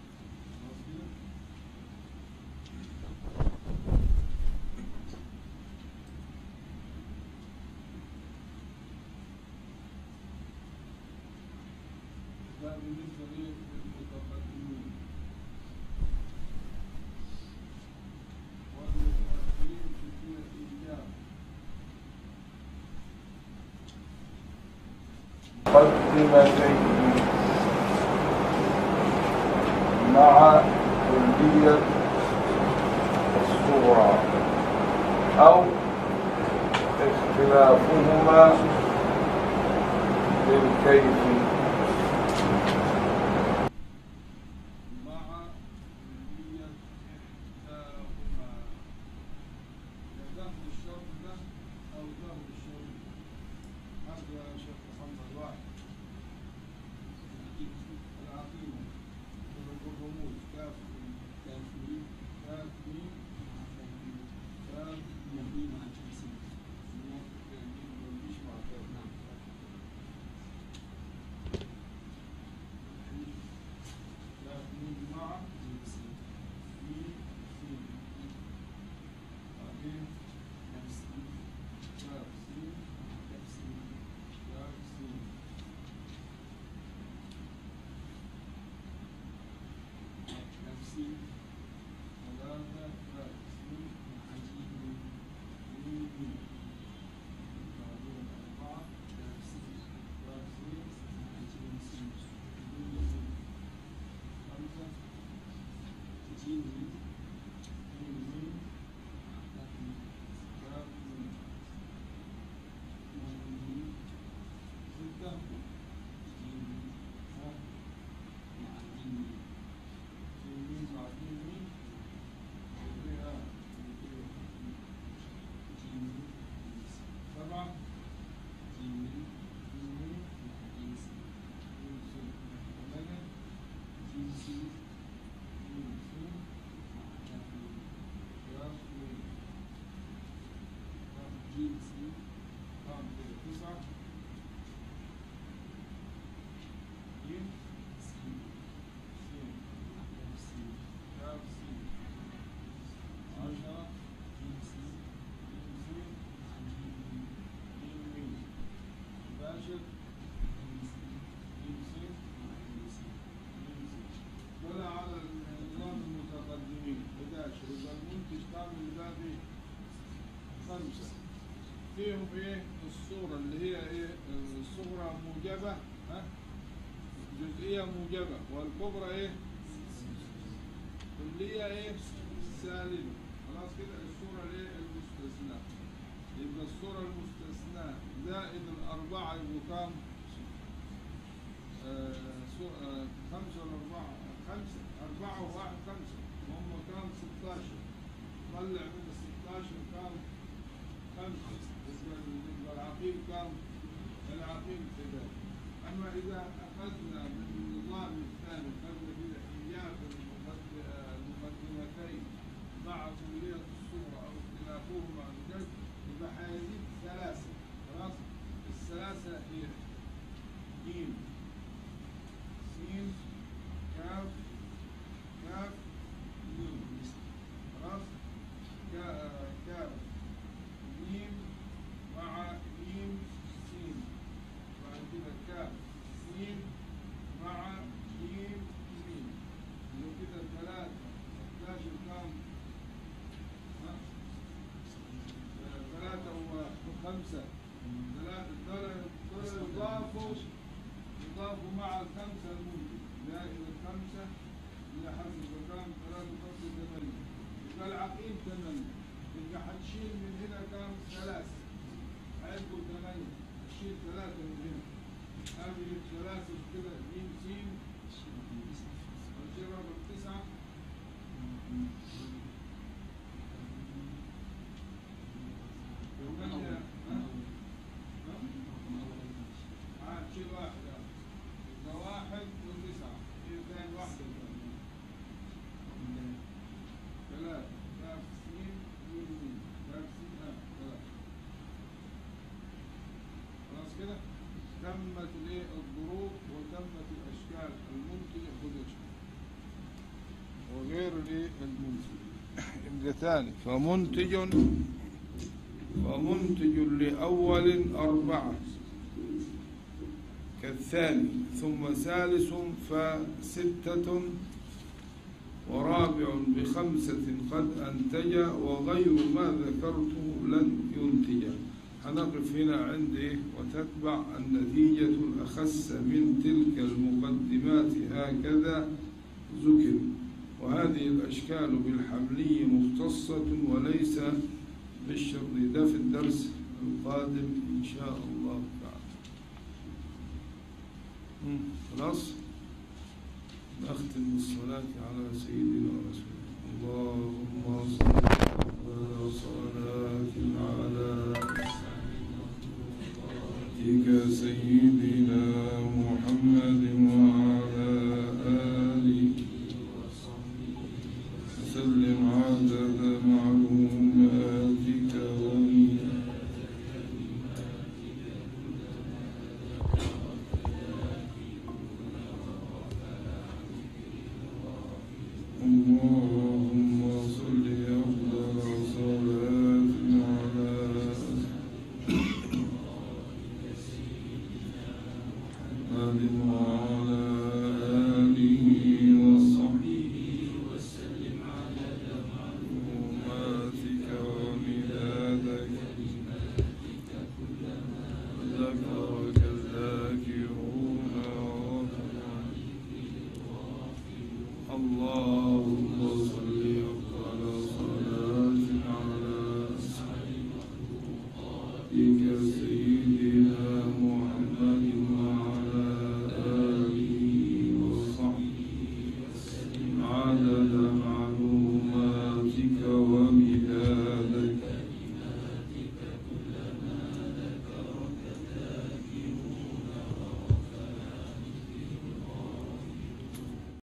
بالنسبة للمتقدمين والمتأخرين في الإيجاب مقدمتين مع كلية الصغرى أو اختلافهما بالكيف مع كلية إحداهما يدخل الشرط ده أو ظهر الشرط هذا يا شيخ محمد واحد العقيمة الرموز كاف كاف ميم كاف ميم كاف ميم مش مع كاف كاف ميم مع ميم سين بعدين كاف سين كاف سين نفسي ثلاثة رأسي عجيب ميمي بعدين أربعة رأسي رأسي عجيب ميمي خمسة ميمي ميمي كاف ميم ستة ها ميمي مع ميمي وفيها سبعة ميمي ميمي ثمانية ميم سين كاف ميم كاف كام كده تسعة ميم سين كاف سين عشرة ميم سين ميم ميم باشر ميم سين ميم سين ولا على النظام المتقدمين 11 يبقى المنتج كامل باقي خمسة فيهم ايه الصورة اللي هي ايه الصغرى موجبة ها جزئية موجبة والكبرى ايه كلية ايه سالبة خلاص كده الصورة الايه المستثناء يبقى الصورة المستثناء زائد الأربعة يبقوا كام؟ آه سو- آه خمسة ولا أربعة؟ خمسة أربعة وواحد خمسة وهم كام؟ 16 طلع من ال 16 كام؟ خمسة يبقى يبقى العقيم كام؟ العقيم كده أما إذا أخذنا من النظام الثاني أخذنا كده إيجاب المقد- آه، المقدمتين مع كلية الصورة أو اختلافهما بجد يبقى هيزيد ثلاثة خلاص؟ الثلاثة هي جيم سين كاف كاف ميم خلاص كا- كاف ميم مع ميم سين بعد كده كاف سين مع ميم ميم اللي هو كده ثلاثة 11 كام؟ ها؟ آه، ثلاثة وخمسة ثلاثة دول دول يضافوا يضافوا مع الخمسة الموجودة زائد الخمسة اللي حسب كام ثلاثة خمسة ثمانية يبقى العقيم ثمانية يبقى حتشيل من هنا كام ثلاثة هيبقوا ثمانية تشيل ثلاثة من هنا هذه ثلاثة كده جيم سين والجرة بالتسعة ثمانية ها؟ ها؟ عاد شيل واحد يعني. يبقى واحد وتسعة هي ثاني واحدة ثلاثة كاف سين ميم ميم كاف سين آه ثلاثة خلاص كده تمت الايه الظروف وتمت الاشكال المنتج خذ اشكال وغير الايه المنتج يبقى ثاني فمنتج فمنتج لأول أربعة كالثاني ثم ثالث فستة ورابع بخمسة قد أنتج وغير ما ذكرته لن ينتج هنقف هنا عند إيه؟ وتتبع النتيجة الأخس من تلك المقدمات هكذا ذكر وهذه الأشكال بالحملي مختصة وليس بالشرط ده في الدرس القادم إن شاء الله تعالى مم، خلاص نختم بالصلاة على سيدنا رسول الله اللهم صل على صلاة على سيدك سيدنا محمد وعلى آله وسلم عدد معلوماتك وميزانك اللهم صل أفضل صلاة على محمد وعلى آله وصحبه وسلم عدد معلوماتك ومدادك ذكرك الذاكرون وغفر الله